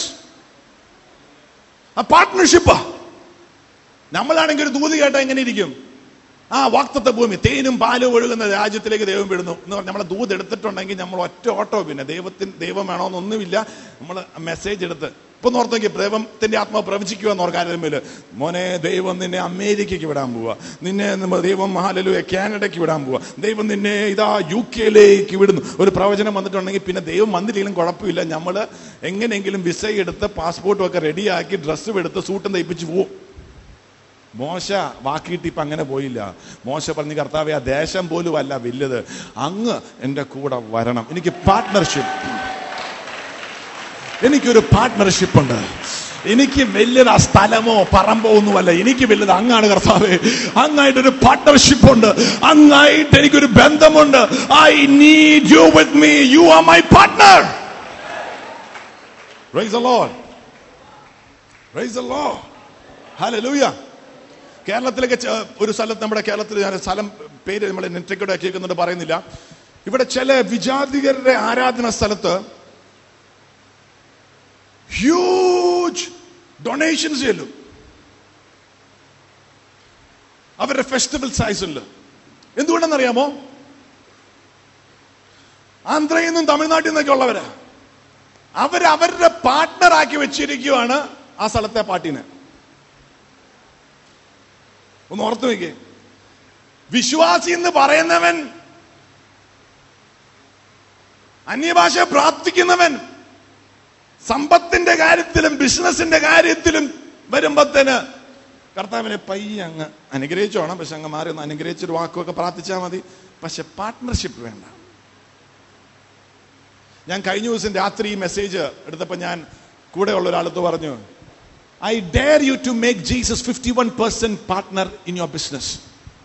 ആ പാർട്ട്ണർഷിപ്പാ നമ്മളാണെങ്കിൽ ഒരു ദൂത് കേട്ടാ എങ്ങനെ ഇരിക്കും ആ വാക്തത്വ ഭൂമി തേനും പാലും ഒഴുകുന്ന രാജ്യത്തിലേക്ക് ദൈവം വിടുന്നു എന്ന് പറഞ്ഞ് നമ്മളെ ദൂത് എടുത്തിട്ടുണ്ടെങ്കിൽ നമ്മൾ ഒറ്റ ഓട്ടോ പിന്നെ ദൈവത്തിന് ദൈവം വേണമെന്നൊന്നുമില്ല നമ്മൾ മെസ്സേജ് എടുത്ത് ഇപ്പൊ ഓർത്ത് നോക്കി ദൈവത്തിന്റെ ആത്മാവ് പ്രവചിക്കുക എന്ന് ഓർക്കാരുമില്ല മോനെ ദൈവം നിന്നെ അമേരിക്കയ്ക്ക് വിടാൻ പോവുക നിന്നെ നമ്മ ദൈവം മഹാലലു കാനഡയ്ക്ക് വിടാൻ പോവുക ദൈവം നിന്നെ ഇതാ യു കെയിലേക്ക് വിടുന്നു ഒരു പ്രവചനം വന്നിട്ടുണ്ടെങ്കിൽ പിന്നെ ദൈവം വന്നില്ലെങ്കിലും കുഴപ്പമില്ല നമ്മൾ എങ്ങനെയെങ്കിലും വിസ എടുത്ത് പാസ്പോർട്ടും ഒക്കെ റെഡിയാക്കി ഡ്രസ്സും എടുത്ത് സൂട്ടും തയ്പ്പിച്ച് പോവും മോശ വാക്കിയിട്ട് ഇപ്പൊ അങ്ങനെ പോയില്ല മോശ പറഞ്ഞു കർത്താവെ ആ ദേശം പോലും അല്ല വലുത് അങ്ങ് എൻ്റെ കൂടെ വരണം എനിക്ക് പാർട്ട്ണർഷിപ്പ് എനിക്കൊരു പാർട്ട്ണർഷിപ്പ് ഉണ്ട് എനിക്ക് വലുത് ആ സ്ഥലമോ പറമ്പോ ഒന്നുമല്ല എനിക്ക് വലുത് അങ്ങാണ് കർത്താവേ അങ്ങായിട്ടൊരു പാർട്ട്ണർഷിപ്പ് ഉണ്ട് അങ്ങായിട്ട് എനിക്കൊരു ബന്ധമുണ്ട് I need you with me you are my partner Praise the Lord. Praise the Lord. Hallelujah. കേരളത്തിലേക്ക് ച- ഒരു സ്ഥലത്ത് നമ്മുടെ കേരളത്തിൽ ഞാൻ സ്ഥലം പേര് നമ്മൾ നെറ്റക്കൂടെ കേൾക്കുന്നുണ്ട് പറയുന്നില്ല ഇവിടെ ചില വിജാതികരുടെ ആരാധന സ്ഥലത്ത് ഹ്യൂജ് ഡൊണേഷൻസ് ചെല്ലും അവരുടെ ഫെസ്റ്റിവൽ സൈസിൽ എന്തുകൊണ്ടെന്നറിയാമോ ആന്ധ്രയിൽ നിന്നും തമിഴ്നാട്ടിൽ നിന്നൊക്കെ ഉള്ളവരാ അവർ അവരുടെ പാർട്ട്ണർ ആക്കി വെച്ചിരിക്കുകയാണ് ആ സ്ഥലത്തെ പാട്ടിനെ ഒന്ന് ഓർത്തു വെക്കേ വിശ്വാസി എന്ന് പറയുന്നവൻ അന്യഭാഷ പ്രാർത്ഥിക്കുന്നവൻ സമ്പത്തിന്റെ കാര്യത്തിലും ബിസിനസിന്റെ കാര്യത്തിലും വരുമ്പത്തേന് കർത്താവിനെ പയ്യെ അങ്ങ് അനുഗ്രഹിച്ചോണം പക്ഷെ അങ്ങ് മാറി ഒന്ന് അനുഗ്രഹിച്ചൊരു വാക്കുമൊക്കെ പ്രാർത്ഥിച്ചാൽ മതി പക്ഷെ പാർട്ട്ണർഷിപ്പ് വേണ്ട ഞാൻ കഴിഞ്ഞ ദിവസം രാത്രി ഈ മെസ്സേജ് എടുത്തപ്പോൾ ഞാൻ കൂടെയുള്ള ഒരാളത്ത് പറഞ്ഞു I dare you to make Jesus fifty one percent partner in your business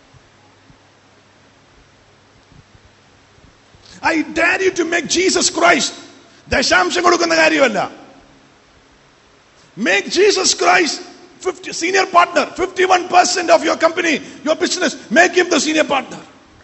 I dare you to make Jesus Christ ദശാംശം കൊടുക്കുന്ന കാര്യമല്ല make Jesus Christ 50 senior partner 51% of your company your business make him the senior partner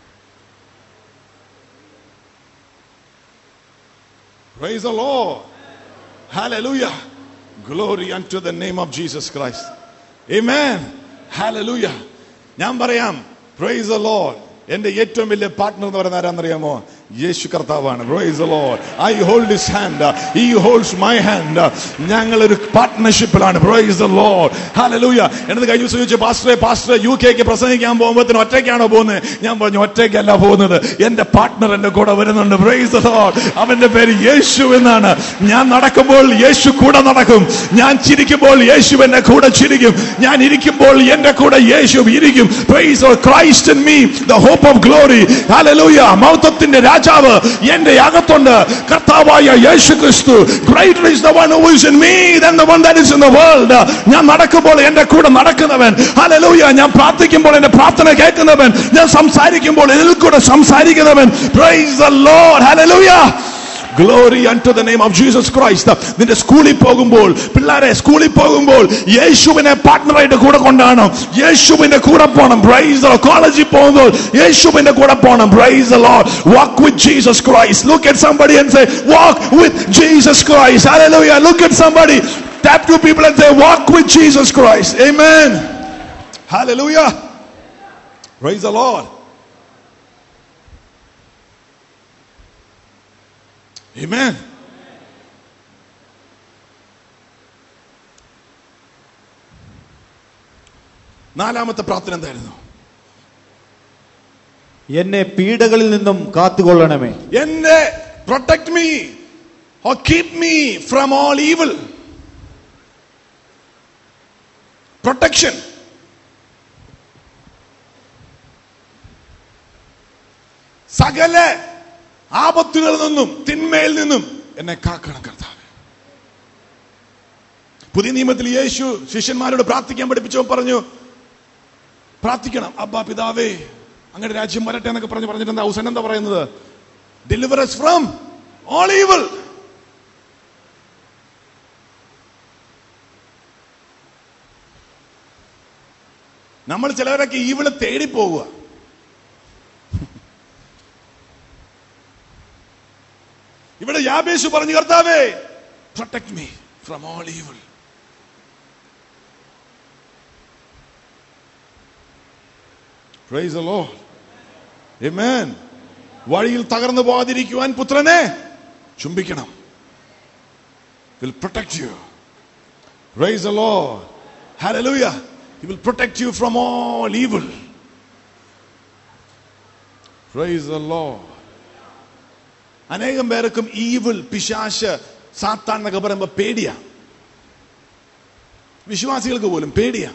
praise the lord hallelujah glory unto the name of jesus christ amen hallelujah ഞാൻ പറയാം price the lord എന്റെ ഏറ്റവും വലിയ partner എന്ന് പറയുന്ന ആരാന്നറിയാമോ യേശു കർത്താവാണ് praise the lord I hold his hand he holds my hand ഞങ്ങൾ ഒരു പാർട്ട്ണർഷിപ്പിലാണ് പ്രൈസ് the lord hallelujah എന്നിട്ട് കഴിഞ്ഞ ദിവസം ചോദിച്ചു പാസ്റ്ററെ പാസ്റ്ററെ യു കെക്ക് പ്രസംഗിക്കാൻ പോകുമ്പോൾ ഒറ്റയ്ക്കാണോ പോകുന്നത് ഞാൻ പറഞ്ഞു ഒറ്റയ്ക്കല്ല പോകുന്നത് എന്റെ പാർട്ട്ണർ എന്റെ കൂടെ വരുന്നുണ്ട് പ്രൈസ് the lord അവന്റെ പേര് യേശു എന്നാണ് ഞാൻ നടക്കുമ്പോൾ യേശു കൂടെ നടക്കും ഞാൻ ചിരിക്കുമ്പോൾ യേശു എന്റെ കൂടെ ചിരിക്കും ഞാൻ ഇരിക്കുമ്പോൾ എന്റെ കൂടെ യേശു ഇരിക്കും praise Christ in me the hope of glory hallelujah മൗത്തത്തിന്റെ രാജാവ് എന്റെ അകത്തുണ്ട് കർത്താവായ യേശു ക്രിസ്തു greater is the one who is in me than the one that is in the world ഞാൻ നടക്കുമ്പോൾ എന്റെ കൂടെ നടക്കുന്നവൻ ഹല്ലേലൂയ ഞാൻ പ്രാർത്ഥിക്കുമ്പോൾ എന്റെ പ്രാർത്ഥന കേൾക്കുന്നവൻ ഞാൻ സംസാരിക്കുമ്പോൾ എന്നിൽ കൂടെ സംസാരിക്കുന്നവൻ praise the Lord hallelujah glory unto the name of Jesus Christ നിന്റെ സ്കൂളിൽ പോകുമ്പോൾ പിള്ളേരെ സ്കൂളിൽ പോകുമ്പോൾ യേശുവിനെ പാർട്ട്ണറായിട്ട് കൂടെ കൊണ്ടാണ് യേശുവിന്റെ കൂടെ പോകണം പ്രൈസ് കോളേജിൽ പോകുമ്പോൾ യേശുവിന്റെ കൂടെ പോകണം praise walk with Jesus Christ look at somebody and say walk with Jesus Christ hallelujah look at somebody tap two people and say walk with Jesus Christ amen hallelujah praise the lord Amen. നാലാമത്തെ പ്രാർത്ഥന എന്തായിരുന്നു എന്നെ പീഡകളിൽ നിന്നും കാത്തുകൊള്ളണമേ എന്നെ protect me or keep me from all evil protection സകല ആപത്തുകളിൽ നിന്നും തിന്മയിൽ നിന്നും എന്നെ കാക്കണം കർത്താവ് പുതിയ നിയമത്തിൽ യേശു ശിഷ്യന്മാരോട് പ്രാർത്ഥിക്കാൻ പഠിപ്പിച്ചവൻ പറഞ്ഞു പ്രാർത്ഥിക്കണം അബ്ബാ പിതാവേ അങ്ങനെ രാജ്യം വരട്ടെ എന്നൊക്കെ പറഞ്ഞു പറഞ്ഞിട്ട് എന്താ ഔസൻ എന്താ പറയുന്നത് ഡെലിവറസ് ഫ്രം ഓൾ ഈവിൾ നമ്മൾ ചിലവരൊക്കെ ഈവിള് തേടി പോവുക ഇവിടെ യാബേശു പറഞ്ഞു കർത്താവേ protect me from all evil praise the Lord. Amen. വഴിയിൽ തകർന്നു പോകാതിരിക്കുവാൻ പുത്രനെ ചുംബിക്കണം will protect you praise the lord hallelujah he will protect you from all evil praise the lord അനേകം പേർക്കും ഈവിൾ പിശാശ് സാത്താൻ എന്നൊക്കെ പറയുമ്പോ പേടിയാ വിശ്വാസികൾക്ക് പോലും പേടിയാ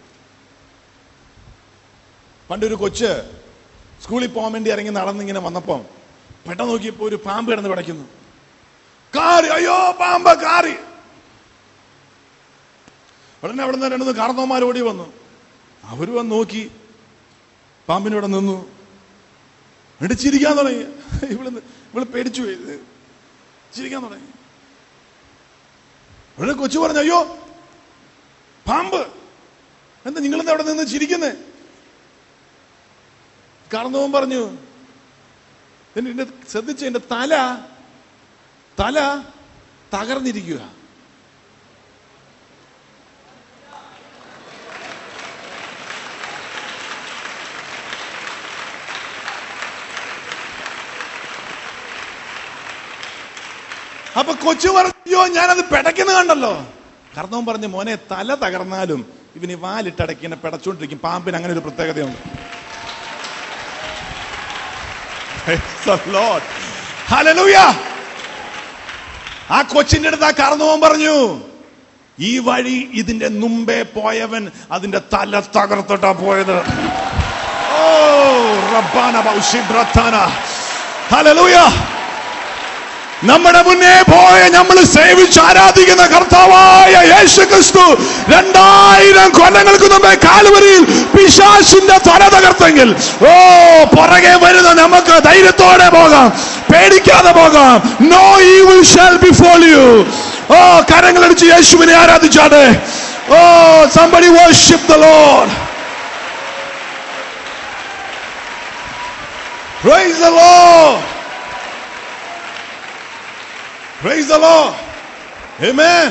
പണ്ടൊരു കൊച്ച് സ്കൂളിൽ പോകാൻ വേണ്ടി ഇറങ്ങി നടന്നിങ്ങനെ വന്നപ്പം പെട്ടെന്ന് നോക്കിയപ്പോ ഒരു പാമ്പ് കിടന്ന് പിടയ്ക്കുന്നു കാറി അയ്യോ പാമ്പ് കാറി ഉടനെ അവിടെ നിന്ന് രണ്ടു കാർന്നവന്മാർ ഓടി വന്നു അവര് വന്ന് നോക്കി പാമ്പിനോടെ നിന്നു എന്നിട്ട് ചിരിക്കാൻ തുടങ്ങി ഇവള് ഇവള് പേടിച്ചു പോയി ചിരിക്കാൻ തുടങ്ങി ഉടനെ കൊച്ചു പറഞ്ഞു അയ്യോ പാമ്പ് എന്താ നിങ്ങളെന്താ അവിടെ നിന്ന് ചിരിക്കുന്നേ കാർന്നവൻ പറഞ്ഞു എന്നെ ശ്രദ്ധിച്ച എന്റെ തല തല തകർന്നിരിക്കുക അപ്പൊ കൊച്ചു പറഞ്ഞോ ഞാനത് പിടയ്ക്കുന്ന കണ്ടല്ലോ കർണവൻ പറഞ്ഞു മോനെ തല തകർന്നാലും ഇവന് വാലിട്ടടക്കി പിടച്ചോണ്ടിരിക്കും പാമ്പിന് അങ്ങനെ ഒരു പ്രത്യേകതയുണ്ട് Praise the Lord. Hallelujah. ആ കൊച്ചിന്റെ അടുത്ത് ആ കാർന്നവൻ പറഞ്ഞു ഈ വഴി ഇതിന്റെ മുമ്പേ പോയവൻ അതിന്റെ തല തകർത്തിട്ടാ പോയത് ഓ റബ്ബാന ബൗഷി ബ്രത്താന ഹല്ലേലൂയ നമ്മുടെ മുന്നേ പോയ നമ്മൾ സേവിച്ച് ആരാധിക്കുന്ന കർത്താവായ യേശു ക്രിസ്തു രണ്ടായിരം കൊല്ലങ്ങൾക്ക് മുമ്പേ കാലുവരിയിൽ പിശാശിന്റെ തല തകർത്തെങ്കിൽ ഓ പുറകെ വരുന്ന നമുക്ക് ധൈര്യത്തോടെ പോകാം പേടിക്കാതെ പോകാം no evil shall befall you oh കരങ്ങളടിച്ച് യേശുവിനെ ആരാധിച്ചാട്ടെ oh somebody worship the Lord Praise the Lord. Praise the Lord. Amen.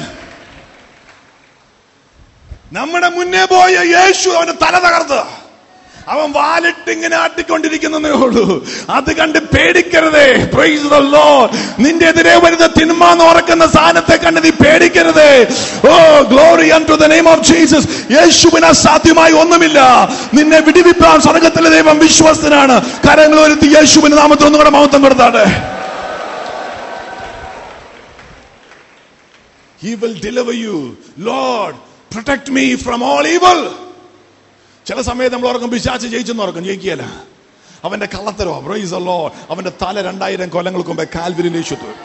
നമ്മുടെ മുന്നേ പോയ യേശു അവന്റെ തല തകർത്ത് അവൻ വാലിട്ട് ഇങ്ങനെ ആട്ടിക്കൊണ്ടിരിക്കുന്നേ ഉള്ളൂ അത് കണ്ട് പേടിക്കരുതേ പ്രൈസ് ദ ലോർഡ് നിന്റെ എതിരെ വരുന്ന തിന്മ എന്ന് ഓർക്കുന്ന സാധനത്തെ കണ്ട് നീ പേടിക്കരുതേ oh glory to the name of Jesus യേശുവിന് അസാധ്യമായി ഒന്നുമില്ല നിന്നെ വിടിവിപ്പാൻ സ്വർഗത്തിലെ ദൈവം വിശ്വസ്തനാണ് കരങ്ങൾ ഒരുത്തി യേശുവിന് നാമത്തിൽ ഒന്നും കൂടെ മഹത്വം കൊടുത്താട്ടെ He will deliver you. Lord, protect me from all evil. ചില സമയത്ത് നമ്മൾ ഓർക്കും പിശാച്ച് ജയിച്ചെന്ന് ഓർക്കും ജയിക്കുകയല്ല അവന്റെ കള്ളത്തരോ പ്രൈസ് അല്ലോ അവന്റെ തല രണ്ടായിരം കൊല്ലങ്ങൾക്ക് മുമ്പേ കാൽവരിയിൽ യേശു തൊ-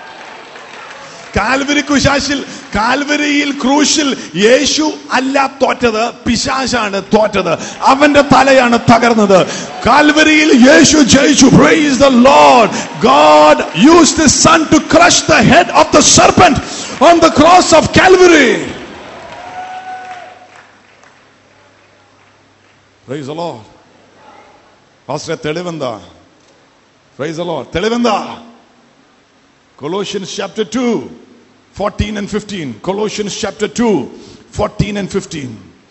കാൽവരി കുശാശിൽ കാൽവരിയിൽ ക്രൂശിൽ യേശു അല്ല തോറ്റത് പിശാശാണ് തോറ്റത് അവന്റെ തലയാണ് തകർന്നത് കാൽവരിയിൽ യേശു ജയിച്ചു praise the Lord God use the son to crush the head of the serpent on the cross of Calvary praise the Lord പാസ്റ്ററെ തെളിവെന്താ പ്രൈസ് ദ ലോർഡ് തെളിവെന്താ Colossians chapter 2, 14 and 15. Colossians chapter 2, 14 and 15.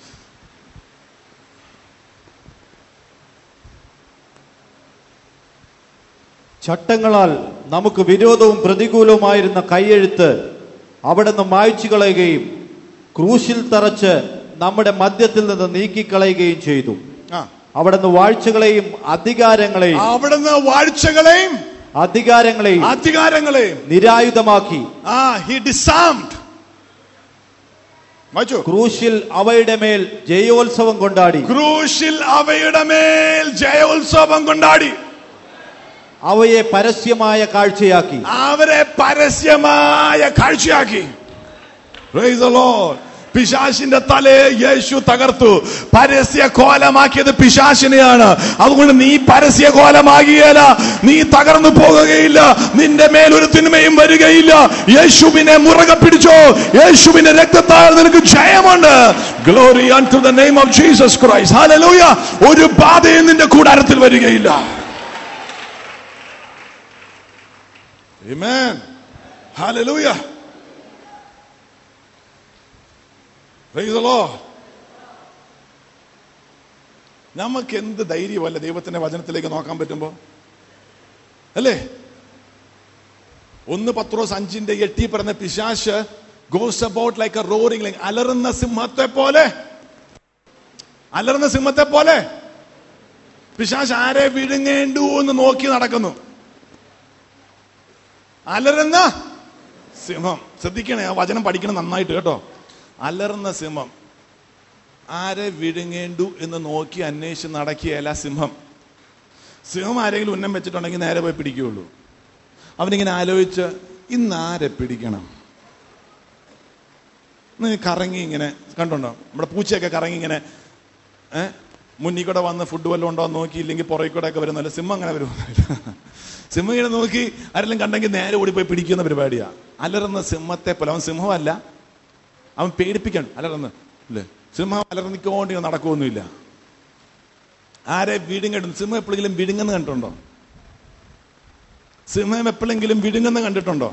ചട്ടങ്ങളാൽ നമുക്ക് വിരോധവും പ്രതികൂലവുമായിരുന്ന കൈയെഴുത്ത് അവിടുന്ന് മായ്ച്ചു കളയുകയും ക്രൂശിൽ തറച്ച് നമ്മുടെ മധ്യത്തിൽ നിന്ന് നീക്കിക്കളയുകയും ചെയ്തു ആ. അവിടുന്ന് വാഴ്ചകളെയും അധികാരങ്ങളെയും അവിടുന്ന് വാഴ്ചകളെയും അധികാരങ്ങളെയും അധികാരങ്ങളെയും നിരായുധമാക്കി ആ ഹി ഡിസാംഡ് വായിച്ചു ക്രൂശിൽ അവയുടെ മേൽ ജയോത്സവം കൊണ്ടാടി ക്രൂശിൽ അവയുടെ മേൽ ജയോത്സവം കൊണ്ടാടി അവയെ പരസ്യമായ കാഴ്ചയാക്കി അവരെ പരസ്യമായ കാഴ്ചയാക്കി Praise the Lord. പിശാശിന്റെ തലയെ യേശു തകർത്തു പരസ്യ കോലമാക്കിയത് പിശാശിനെയാണ് അതുകൊണ്ട് നീ പരസ്യ കോലമാകിയല്ല നീ തകർന്നു പോകുകയില്ല നിന്റെ മേൽ ഒരു തിന്മയും വരികയില്ല യേശുവിനെ മുറകെ പിടിച്ചോ യേശുവിന്റെ രക്തത്താൽ നിനക്ക് ജയമുണ്ട് glory to the name of Jesus Christ hallelujah ഒരു ബാധയും നിന്റെ കൂടാരത്തിൽ വരികയില്ല Amen. Hallelujah. Praise the Lord. നമുക്ക് എന്ത് ധൈര്യമല്ല ദൈവത്തിന്റെ വചനത്തിലേക്ക് നോക്കാൻ പറ്റുമ്പോ അല്ലേ ഒന്ന് പത്രോസ് അഞ്ചിന്റെ എട്ടി പറഞ്ഞ പിശാശ് goes about like a roaring like അലറുന്ന സിംഹത്തെ പോലെ അലറുന്ന സിംഹത്തെ പോലെ പിശാശ് ആരെ വിഴുങ്ങേണ്ടു എന്ന് നോക്കി നടക്കുന്നു അലറുന്ന സിംഹം ശ്രദ്ധിക്കണേ ആ വചനം പഠിക്കണം നന്നായിട്ട് കേട്ടോ അലറുന്ന സിംഹം ആരെ വിഴുങ്ങേണ്ടു എന്ന് നോക്കി അന്വേഷിച്ച് നടക്കിയല്ല സിംഹം സിംഹം ആരെങ്കിലും ഉന്നം വെച്ചിട്ടുണ്ടെങ്കിൽ നേരെ പോയി പിടിക്കുകയുള്ളൂ അവനിങ്ങനെ ആലോചിച്ച് ഇന്ന് ആരെ പിടിക്കണം ഇന്ന് കറങ്ങി ഇങ്ങനെ കണ്ടുണ്ടോ നമ്മുടെ പൂച്ചയൊക്കെ കറങ്ങി ഇങ്ങനെ ഏ മുന്നിൽ കൂടെ വന്ന് ഫുഡ് വല്ലതും ഉണ്ടോ എന്ന് നോക്കി ഇല്ലെങ്കിൽ പുറകെ കൂടെ ഒക്കെ വരുന്നല്ല സിംഹം അങ്ങനെ വരുമൊന്നുമില്ല സിംഹം ഇങ്ങനെ നോക്കി ആരെല്ലാം കണ്ടെങ്കിൽ നേരെ ഓടി പോയി പിടിക്കുന്ന പരിപാടിയാ അലറുന്ന സിംഹത്തെ പോലെ അവൻ സിംഹമല്ല അവൻ പേടിപ്പിക്കണം അലറുന്ന അല്ലേ സിംഹം അലർന്നിക്കൊണ്ട് ഇങ്ങനെ നടക്കുമൊന്നുമില്ല ആരെ വിഴുങ്ങിടും സിംഹം എപ്പോഴെങ്കിലും വിഴുങ്ങുന്ന കണ്ടിട്ടുണ്ടോ സിംഹം എപ്പോഴെങ്കിലും വിഴുങ്ങുന്ന കണ്ടിട്ടുണ്ടോ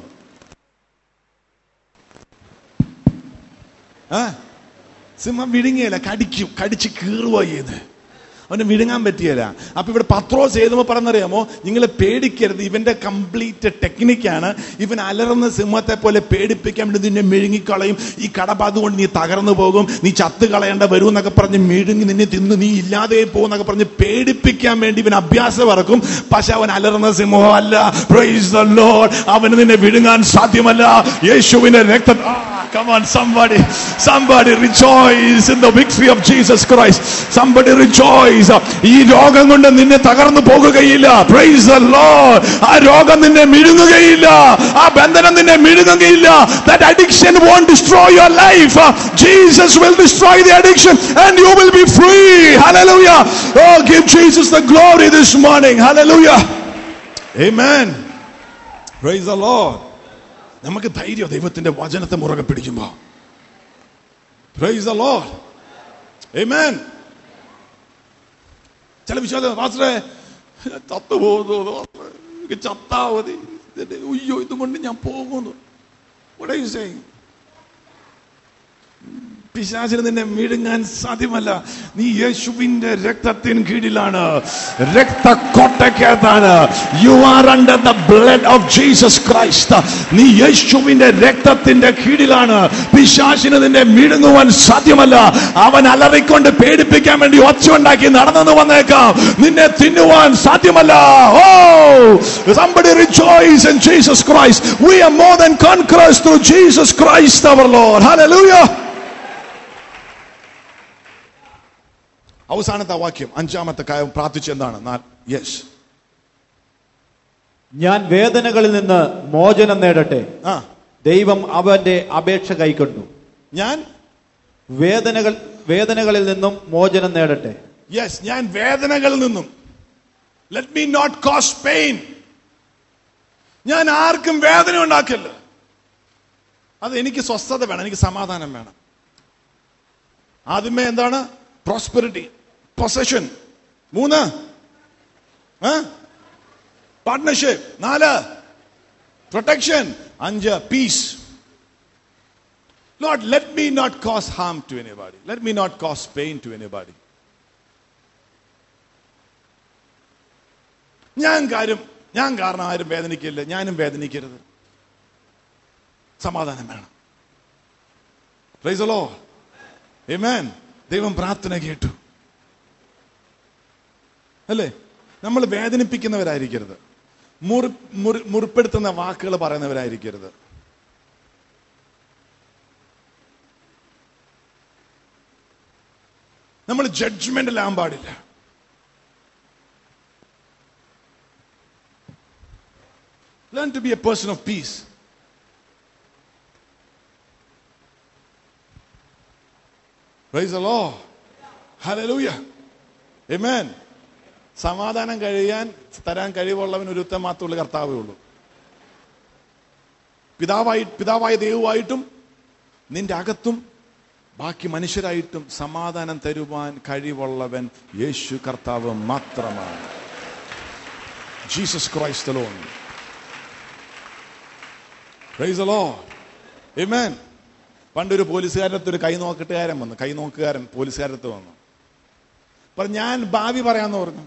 ആ സിംഹം വിഴുങ്ങിയല്ല കടിക്കും കടിച്ച് കീറുക ചെയ്ത് അവന് വിഴുങ്ങാൻ പറ്റിയല്ല അപ്പൊ ഇവിടെ പത്രോസ് എഴുതുമ്പോൾ പറഞ്ഞറിയാമോ നിങ്ങൾ പേടിക്കരുത് ഇവന്റെ കംപ്ലീറ്റ് ടെക്നിക്കാണ് ഇവൻ അലറുന്ന സിംഹത്തെ പോലെ പേടിപ്പിക്കാൻ വേണ്ടി നിന്നെ മെഴുങ്ങിക്കളയും ഈ കടബ അതുകൊണ്ട് നീ തകർന്നു പോകും നീ ചത്ത് കളയേണ്ട വരും എന്നൊക്കെ പറഞ്ഞ് മെഴുങ്ങി നിന്നെ തിന്ന് നീ ഇല്ലാതെ പോകും എന്നൊക്കെ പറഞ്ഞ് പേടിപ്പിക്കാൻ വേണ്ടി ഇവൻ അഭ്യാസം ഇറക്കും പക്ഷെ അവൻ അലറുന്ന സിംഹം അല്ല പ്രൈസ് ദ ലോർഡ് അവന് നിന്നെ വിഴുങ്ങാൻ സാധ്യമല്ല യേശുവിന്റെ രക്ത Come on, somebody, somebody rejoice in the victory of Jesus Christ. Somebody rejoice. ഈ രോഗം കൊണ്ട് നിന്നെ തകർന്നു പോകുകയില്ല പ്രൈസ് ദ ലോർഡ് ആ രോഗം നിന്നെ മിഴുങ്ങുകയില്ല ആ ബന്ധനം നിന്നെ മിഴുങ്ങുകയില്ല that addiction won't destroy your life Jesus will destroy the addiction and you will be free hallelujah oh give Jesus the glory this morning hallelujah amen praise the Lord നമുക്ക് ധൈര്യം ദൈവത്തിന്റെ വചനത്തെ മുറുകെ പിടിക്കുമ്പോ പ്രൈസ് ദ ലോർഡ് ആമേൻ ചില വിശ്വാസം പാസ്റ്ററെ ചത്തു പോകുന്നു എനിക്ക് ചത്താ മതി ഇതിന്റെ- ഉയ്യോ ഇതുകൊണ്ട് ഞാൻ പോകുന്നു What are you saying? പിശാചിന് നിന്നെ വിഴുങ്ങാൻ സാധ്യമല്ല നീ യേശുവിന്റെ രക്തത്തിന് കീഴിലാണ് രക്തക്കോട്ടയ്ക്കകത്താണ് you are under the blood of Jesus Christ നീ യേശുവിന്റെ രക്തത്തിന്റെ കീഴിലാണ് പിശാചിന് നിന്നെ വിഴുങ്ങുവാൻ സാധ്യമല്ല അവൻ അലറിക്കൊണ്ട് പേടിപ്പിക്കാൻ വേണ്ടി ഒച്ച ഉണ്ടാക്കി നടന്നു വന്നേക്കാം നിന്നെ തിന്നുവാൻ സാധ്യമല്ല ഓ somebody rejoice in Jesus Christ we are more than conquerors through Jesus Christ our Lord hallelujah അവസാനത്തെ വാക്യം അഞ്ചാമത്തെ കാര്യം പ്രാർത്ഥിച്ചെന്താണ് യെസ് ഞാൻ വേദനകളിൽ നിന്ന് മോചനം നേടട്ടെ ആ ദൈവം അവന്റെ അപേക്ഷ കൈക്കൊണ്ടു ഞാൻ വേദനകൾ വേദനകളിൽ നിന്നും മോചനം നേടട്ടെ യെസ് ഞാൻ വേദനകളിൽ നിന്നും let me not cause pain ഞാൻ ആർക്കും വേദന ഉണ്ടാക്കില്ല അത് എനിക്ക് സ്വസ്ഥത വേണം എനിക്ക് സമാധാനം വേണം ആദ്യമേ എന്താണ് പ്രോസ്പെറിറ്റി പൊസഷൻ മൂന്ന് പാർട്ട്ണർഷിപ്പ് നാല് പ്രൊട്ടക്ഷൻ അഞ്ച് peace Lord, let me not cause harm to anybody. Let me not cause pain to anybody. ഞാൻ കാര്യം ഞാൻ കാരണം ആരും വേദനിക്കില്ല ഞാനും വേദനിക്കരുത് സമാധാനം വേണം പ്രൈസലോ Amen. ദൈവം പ്രാർത്ഥന കേട്ടു അല്ലേ നമ്മൾ വേദനിപ്പിക്കുന്നവരായിരിക്കരുത് മുറി മുറി മുറിപ്പെടുത്തുന്ന വാക്കുകൾ പറയുന്നവരായിരിക്കരുത് നമ്മൾ ജഡ്ജ്മെന്റിലാകാൻ പാടില്ല Learn to be a person of peace. Praise the Lord. Hallelujah. Amen. സമാധാനം കഴിയാൻ തരാൻ കഴിവുള്ളവൻ ഒരുത്തൻ മാത്രമുള്ള കർത്താവേ ഉള്ളൂ പിതാവായി പിതാവായ ദൈവമായിട്ടും നിന്റെ അകത്തും ബാക്കി മനുഷ്യരായിട്ടും സമാധാനം തരുവാൻ കഴിവുള്ളവൻ യേശു കർത്താവ് മാത്രമാണ് Jesus Christ alone praise the Lord. Amen. പണ്ടൊരു പോലീസുകാരത്ത് ഒരു കൈ നോക്കിട്ടുകാരൻ വന്നു കൈ നോക്കുകാരൻ പോലീസുകാരത്ത് വന്നു പറഞ്ഞു ഞാൻ ഭാവി പറയാന്ന് പറഞ്ഞു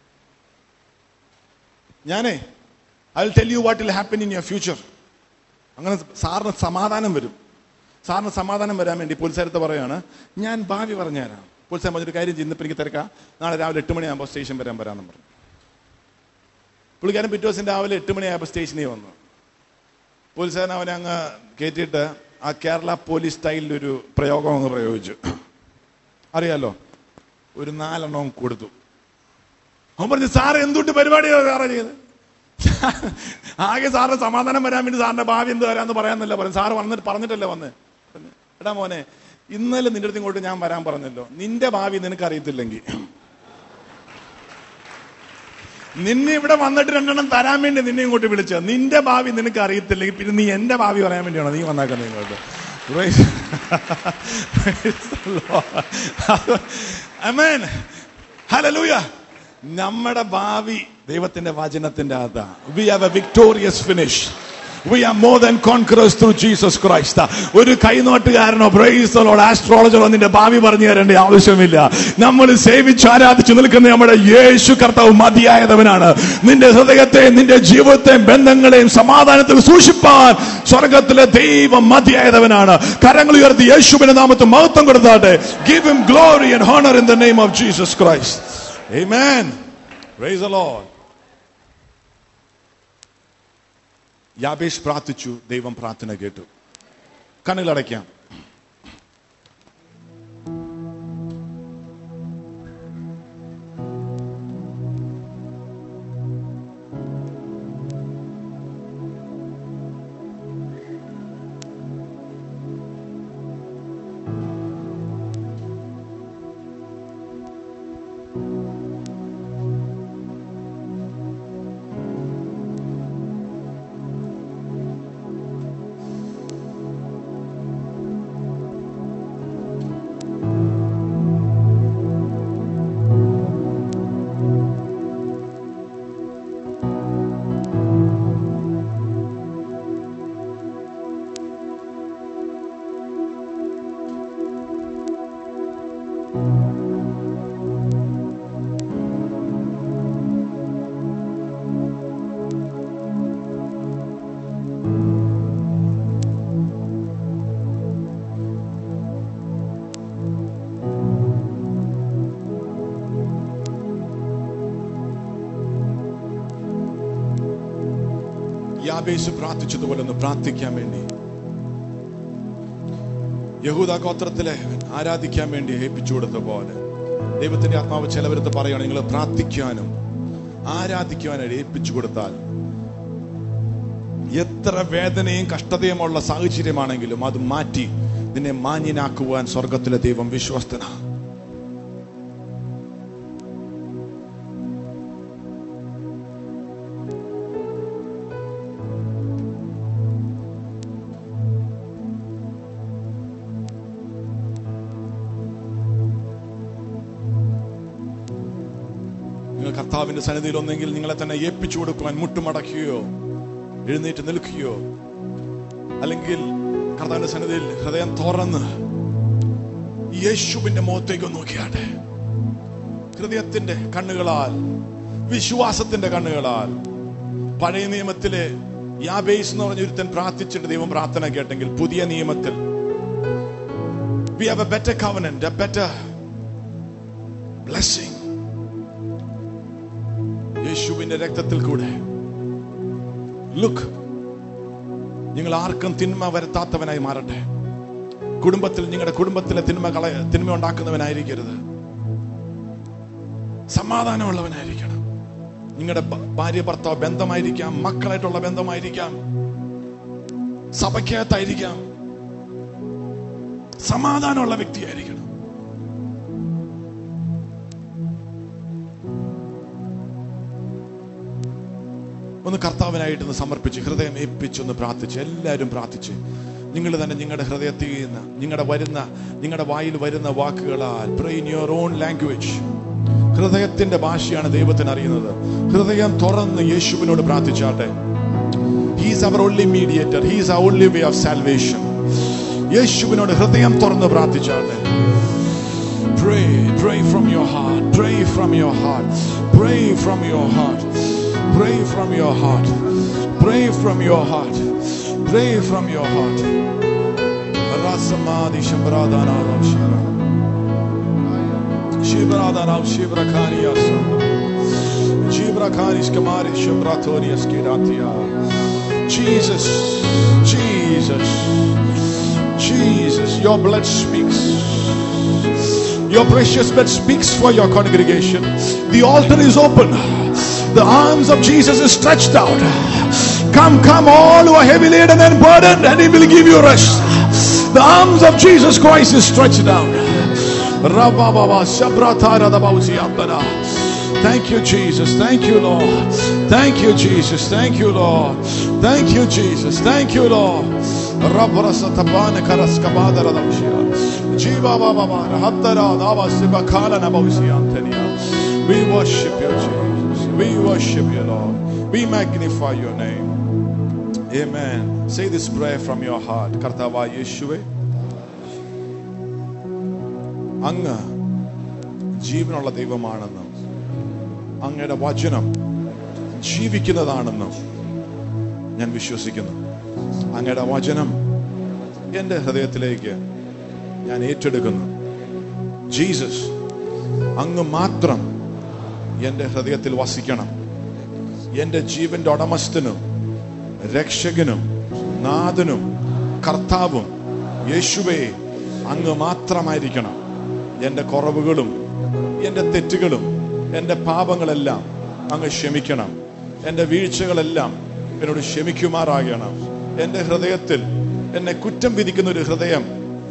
ഞാനേ I will tell you what will happen in your future അങ്ങനെ സാറിന് സമാധാനം വരും സാറിന് സമാധാനം വരാൻ വേണ്ടി പോലീസുകാരത്ത് പറയാണ് ഞാൻ ഭാവി പറഞ്ഞുതരാം പോലീസുകാരൻ പറഞ്ഞൊരു കാര്യം ചെയ്യുന്ന ഇപ്പം എനിക്ക് തിരക്കാം നാളെ രാവിലെ എട്ട് മണിയാകുമ്പോൾ സ്റ്റേഷൻ വരാൻ വരാമെന്ന് പറഞ്ഞു പുള്ളിക്കാരൻ പിറ്റേ ദിവസം രാവിലെ എട്ട് മണിയായപ്പോൾ സ്റ്റേഷനിൽ വന്നു പോലീസുകാരൻ അവനെ അങ്ങ് കയറ്റിയിട്ട് ആ കേരള പോലീസ് സ്റ്റൈലിൽ ഒരു പ്രയോഗം അങ്ങ് പ്രയോഗിച്ചു അറിയാലോ ഒരു നാലെണ്ണം കൊടുത്തു അവൻ പറഞ്ഞു സാറ് എന്തുട്ട് പരിപാടിയാണ് സാറേ ചെയ്ത് ആകെ സാറിന് സമാധാനം വരാൻ വേണ്ടി സാറിന്റെ ഭാവി എന്ത് വരാന്ന് പറയാന്നല്ല പറഞ്ഞു സാറ് വന്നിട്ട് പറഞ്ഞിട്ടല്ലേ വന്ന് പറഞ്ഞു, എടാ മോനെ ഇന്നലെ നിന്റെ അടുത്ത് ഇങ്ങോട്ട് ഞാൻ വരാൻ പറഞ്ഞല്ലോ നിന്റെ ഭാവി നിനക്ക് അറിയത്തില്ലെങ്കിൽ നിന്നെ ഇവിടെ വന്നിട്ട് രണ്ടെണ്ണം തരാൻ വേണ്ടി നിന്നെ ഇങ്ങോട്ട് വിളിച്ചത് നിന്റെ ഭാവി നിനക്ക് അറിയത്തില്ലെങ്കിൽ പിന്നെ നീ എന്റെ ഭാവി പറയാൻ വേണ്ടിയാണോ നീ വന്നാക്കുന്നത് ഇങ്ങോട്ട് Praise- Praise the Lord. Amen. Hallelujah. നമ്മുടെ ഭാവി ദൈവത്തിന്റെ വചനത്തിന്റെ അകത്താണ് we have a victorious finish we are more than conquerors through Jesus Christ ഒരു കൈനോട്ടുകാരനോ പ്രൈസലോ ആസ്ട്രോളജറോ നിന്റെ ഭാവി പറഞ്ഞു തരേണ്ട ആവശ്യമില്ല നമ്മൾ സേവിച്ച് ആരാധിച്ചു നിൽക്കുന്ന നമ്മുടെ യേശു കർത്താവ് മതിയായതവനാണ് നിന്റെ ഹൃദയത്തെ നിന്റെ ജീവിതത്തെയും ബന്ധങ്ങളെയും സമാധാനത്തിൽ സൂക്ഷിപ്പാൻ സ്വർഗത്തിലെ ദൈവം മതിയായതവനാണ് കരങ്ങൾ ഉയർത്തി യേശുവിന്റെ നാമത്തിൽ മഹത്വം കൊടുത്താട്ടെ give him glory and honour in the name of Jesus Christ amen praise the Lord യാബേഷ് പ്രാർത്ഥിച്ചു ദൈവം പ്രാർത്ഥന കേട്ടു കണ്ണുകളടയ്ക്കാം യാബേസ് പ്രാർത്ഥിച്ചതുപോലെ ഒന്ന് പ്രാർത്ഥിക്കാൻ വേണ്ടി യഹൂദ ഗോത്രത്തിലെ ആരാധിക്കാൻ വേണ്ടി ഏൽപ്പിച്ചു കൊടുത്ത പോലെ ദൈവത്തിന്റെ ആത്മാവ് ചിലവരത്ത് പറയുകയാണ് നിങ്ങൾ പ്രാർത്ഥിക്കാനും ആരാധിക്കുവാനും ഏൽപ്പിച്ചു കൊടുത്താൽ എത്ര വേദനയും കഷ്ടതയുമുള്ള സാഹചര്യമാണെങ്കിലും അത് മാറ്റി നിന്നെ മാന്യനാക്കുവാൻ സ്വർഗത്തിലെ ദൈവം വിശ്വസ്തനാണ് നിങ്ങൾ കർത്താവിന്റെ സന്നിധിയിൽ ഒന്നെങ്കിൽ നിങ്ങളെ തന്നെ ഏൽപ്പിച്ചു കൊടുക്കുവാൻ മുട്ടുമടക്കുകയോ എഴുന്നേറ്റ് നിൽക്കുകയോ അല്ലെങ്കിൽ കർത്താവിന്റെ സന്നിധിയിൽ ഹൃദയം തുറന്ന് യേശുവിന്റെ മുഖത്തേക്ക് ഒന്ന് നോക്കിയാട്ടെ ഹൃദയത്തിന്റെ കണ്ണുകളാൽ വിശ്വാസത്തിന്റെ കണ്ണുകളാൽ പഴയ നിയമത്തിലെ യാബേസ് എന്ന് പറഞ്ഞ ഒരുത്തൻ പ്രാർത്ഥിച്ചിട്ട് ദൈവം പ്രാർത്ഥന കേട്ടെങ്കിൽ പുതിയ നിയമത്തിൽ we have a better covenant a better blessing യേശുവിന്റെ രക്തത്തിൽ കൂടെ ലുക്ക് നിങ്ങൾ ആർക്കും തിന്മ വരുത്താത്തവനായി മാറട്ടെ കുടുംബത്തിൽ നിങ്ങളുടെ കുടുംബത്തിലെ തിന്മ കള തിന്മ ഉണ്ടാക്കുന്നവനായിരിക്കരുത് സമാധാനമുള്ളവനായിരിക്കണം നിങ്ങളുടെ ഭ- ഭാര്യ ഭർത്താവ് ബന്ധമായിരിക്കാം മക്കളായിട്ടുള്ള ബന്ധമായിരിക്കാം സഭയ്ക്കകത്തായിരിക്കാം സമാധാനമുള്ള വ്യക്തിയായിരിക്കണം ഒന്ന് കർത്താവിനായിട്ടൊന്ന് സമർപ്പിച്ച് ഹൃദയം ഏൽപ്പിച്ചൊന്ന് പ്രാർത്ഥിച്ച് എല്ലാവരും പ്രാർത്ഥിച്ച് നിങ്ങൾ തന്നെ നിങ്ങളുടെ ഹൃദയത്തിൽ നിന്ന് നിങ്ങളുടെ വരുന്ന നിങ്ങളുടെ വായിൽ വരുന്ന വാക്കുകളാൽ ഇൻ യുവർ ഓൺ ലാംഗ്വേജ് ഹൃദയത്തിന്റെ ഭാഷയാണ് ദൈവത്തിന് അറിയുന്നത് ഹൃദയം തുറന്ന് യേശുവിനോട് പ്രാർത്ഥിച്ചാട്ടെ he's our only mediator he's our only way of salvation യേശുവിനോട് ഹൃദയം തുറന്ന് പ്രാർത്ഥിച്ചാട്ടെ Pray, pray from your heart. Pray from your heart. Pray from your heart. Pray from your heart. Pray from your heart. Pray from your heart. Rasamadi Shambradana Shiva. Shibradana Shivrakani Asana. Jibrakani Skamari Shambratori Skiratia. Jesus, Jesus, Jesus, your blood speaks. Your precious blood speaks for your congregation. The altar is open. The arms of Jesus is stretched out. Come, come, all who are heavy laden and burdened, and He will give you rest. The arms of Jesus Christ is stretched out. Rabababa, Shabratara, Dabausi, Abdana. Thank you, Jesus. Thank you, Lord. Thank you, Jesus. Thank you, Lord. Thank you, Jesus. Thank you, Lord. Rabrasatapana karaskabadara daushia. Jiva baba bara hattara dava sibakala nabausi antenia. We worship you, Jesus. We worship you, Lord. We magnify your name. Amen. Say this prayer from your heart. കർത്താവായ യേശുവേ അങ്ങ് ജീവനുള്ള ദൈവമാണെന്നും അങ്ങയുടെ വചനം ജീവിക്കുന്നതാണെന്നും ഞാൻ വിശ്വസിക്കുന്നു അങ്ങയുടെ വചനം എൻ്റെ ഹൃദയത്തിലേക്ക് ഞാൻ ഏറ്റെടുക്കുന്നു ജീസസ് അങ്ങ് മാത്രം എൻ്റെ ഹൃദയത്തിൽ വസിക്കണം എൻ്റെ ജീവന്റെ ഉടമസ്ഥനും രക്ഷകനും നാഥനും കർത്താവും യേശുവേ അങ്ങ് മാത്രമായിരിക്കണം എൻ്റെ കുറവുകളും എൻ്റെ തെറ്റുകളും എൻ്റെ പാപങ്ങളെല്ലാം അങ്ങ് ക്ഷമിക്കണം എൻ്റെ വീഴ്ചകളെല്ലാം എന്നോട് ക്ഷമിക്കുമാറാകണം എൻ്റെ ഹൃദയത്തിൽ എന്നെ കുറ്റം വിധിക്കുന്ന ഒരു ഹൃദയം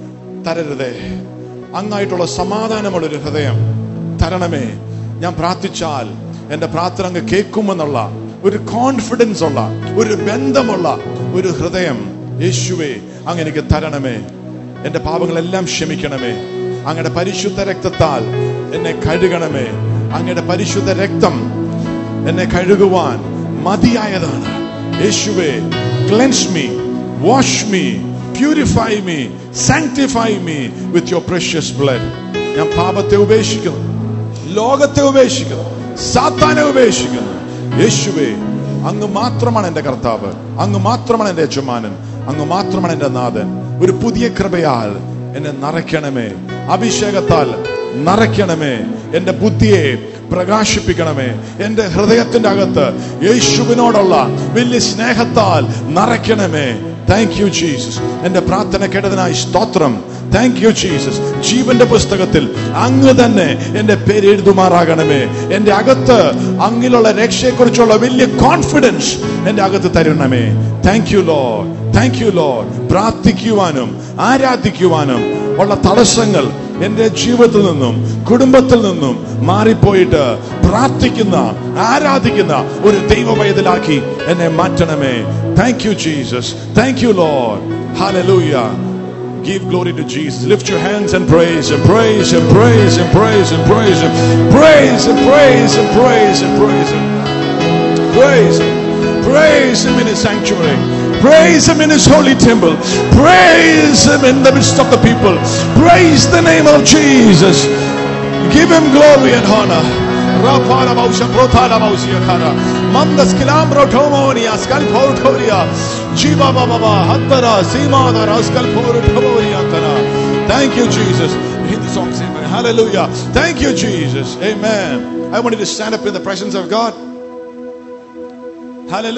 തരരുതേ അങ്ങായിട്ടുള്ള സമാധാനമുള്ളൊരു ഹൃദയം തരണമേ ഞാൻ പ്രാർത്ഥിച്ചാൽ എൻ്റെ പ്രാർത്ഥന അങ്ങ് കേൾക്കുമെന്നുള്ള ഒരു കോൺഫിഡൻസ് ഉള്ള ഒരു ബന്ധമുള്ള ഒരു ഹൃദയം യേശുവേ അങ്ങ് എനിക്ക് തരണമേ എൻ്റെ പാപങ്ങളെല്ലാം ക്ഷമിക്കണമേ അങ്ങയുടെ പരിശുദ്ധ രക്തത്താൽ എന്നെ കഴുകണമേ അങ്ങയുടെ പരിശുദ്ധ രക്തം എന്നെ കഴുകുവാൻ മതിയായതാണ് യേശുവേ cleanse me wash me purify me sanctify me with your precious blood ഞാൻ പാപത്തെ ഉപേക്ഷിക്കുന്നു ലോകത്തെ ഉപേക്ഷിക്കുന്നു സാത്താനെ ഉപേക്ഷിക്കുന്നു യേശുവേ അങ്ങ് മാത്രമാണ് എന്റെ കർത്താവ് അങ്ങ് മാത്രമാണ് എന്റെ യജമാനൻ അങ്ങ് മാത്രമാണ് എന്റെ നാഥൻ ഒരു പുതിയ കൃപയാൽ എന്നെ നിറയ്ക്കണമേ അഭിഷേകത്താൽ നിറയ്ക്കണമേ എന്റെ ബുദ്ധിയെ പ്രകാശിപ്പിക്കണമേ എന്റെ ഹൃദയത്തിന്റെ അകത്ത് യേശുവിനോടുള്ള വലിയ സ്നേഹത്താൽ നിറയ്ക്കണമേ താങ്ക് യു ജീസസ് എന്റെ പ്രാർത്ഥന കേട്ടതിനായി സ്തോത്രം താങ്ക് യു ജീസസ് ജീവന്റെ പുസ്തകത്തിൽ അങ്ങ് തന്നെ എന്റെ പേര് എഴുതുമാറാകണമേ എന്റെ അകത്ത് അങ്ങിലുള്ള രക്ഷയെക്കുറിച്ചുള്ള വലിയ കോൺഫിഡൻസ് എന്റെ അകത്ത് തരണമേ thank you Lord thank you Lord പ്രാർത്ഥിക്കുവാനും ആരാധിക്കുവാനും ഉള്ള തടസ്സങ്ങൾ എന്റെ ജീവിതത്തിൽ നിന്നും കുടുംബത്തിൽ നിന്നും മാറിപ്പോയിട്ട് പ്രാർത്ഥിക്കുന്ന ആരാധിക്കുന്ന ഒരു ദൈവ പൈതലാക്കി എന്നെ മാറ്റണമേ thank you Jesus thank you Lord hallelujah Give glory to Jesus. Lift your hands and praise Him. Praise Him. Praise Him. Praise Him. Praise Him. Praise Him. Praise Him. Praise Him. Praise Him. Praise Him. Praise Him in His sanctuary. Praise Him in His holy temple. Praise Him in the midst of the people. Praise the name of Jesus. Give Him glory and honor. Rapala Bausha Protala Bausia Kara. Mandas Kilambro Tomonia Skalpotoria. Jiva Baba Hattara Simada Raskalpotoria Tara. Thank you, Jesus. Hit the song, amen. Hallelujah. Thank you, Jesus. Amen. I want you to stand up in the presence of God. Hallelujah.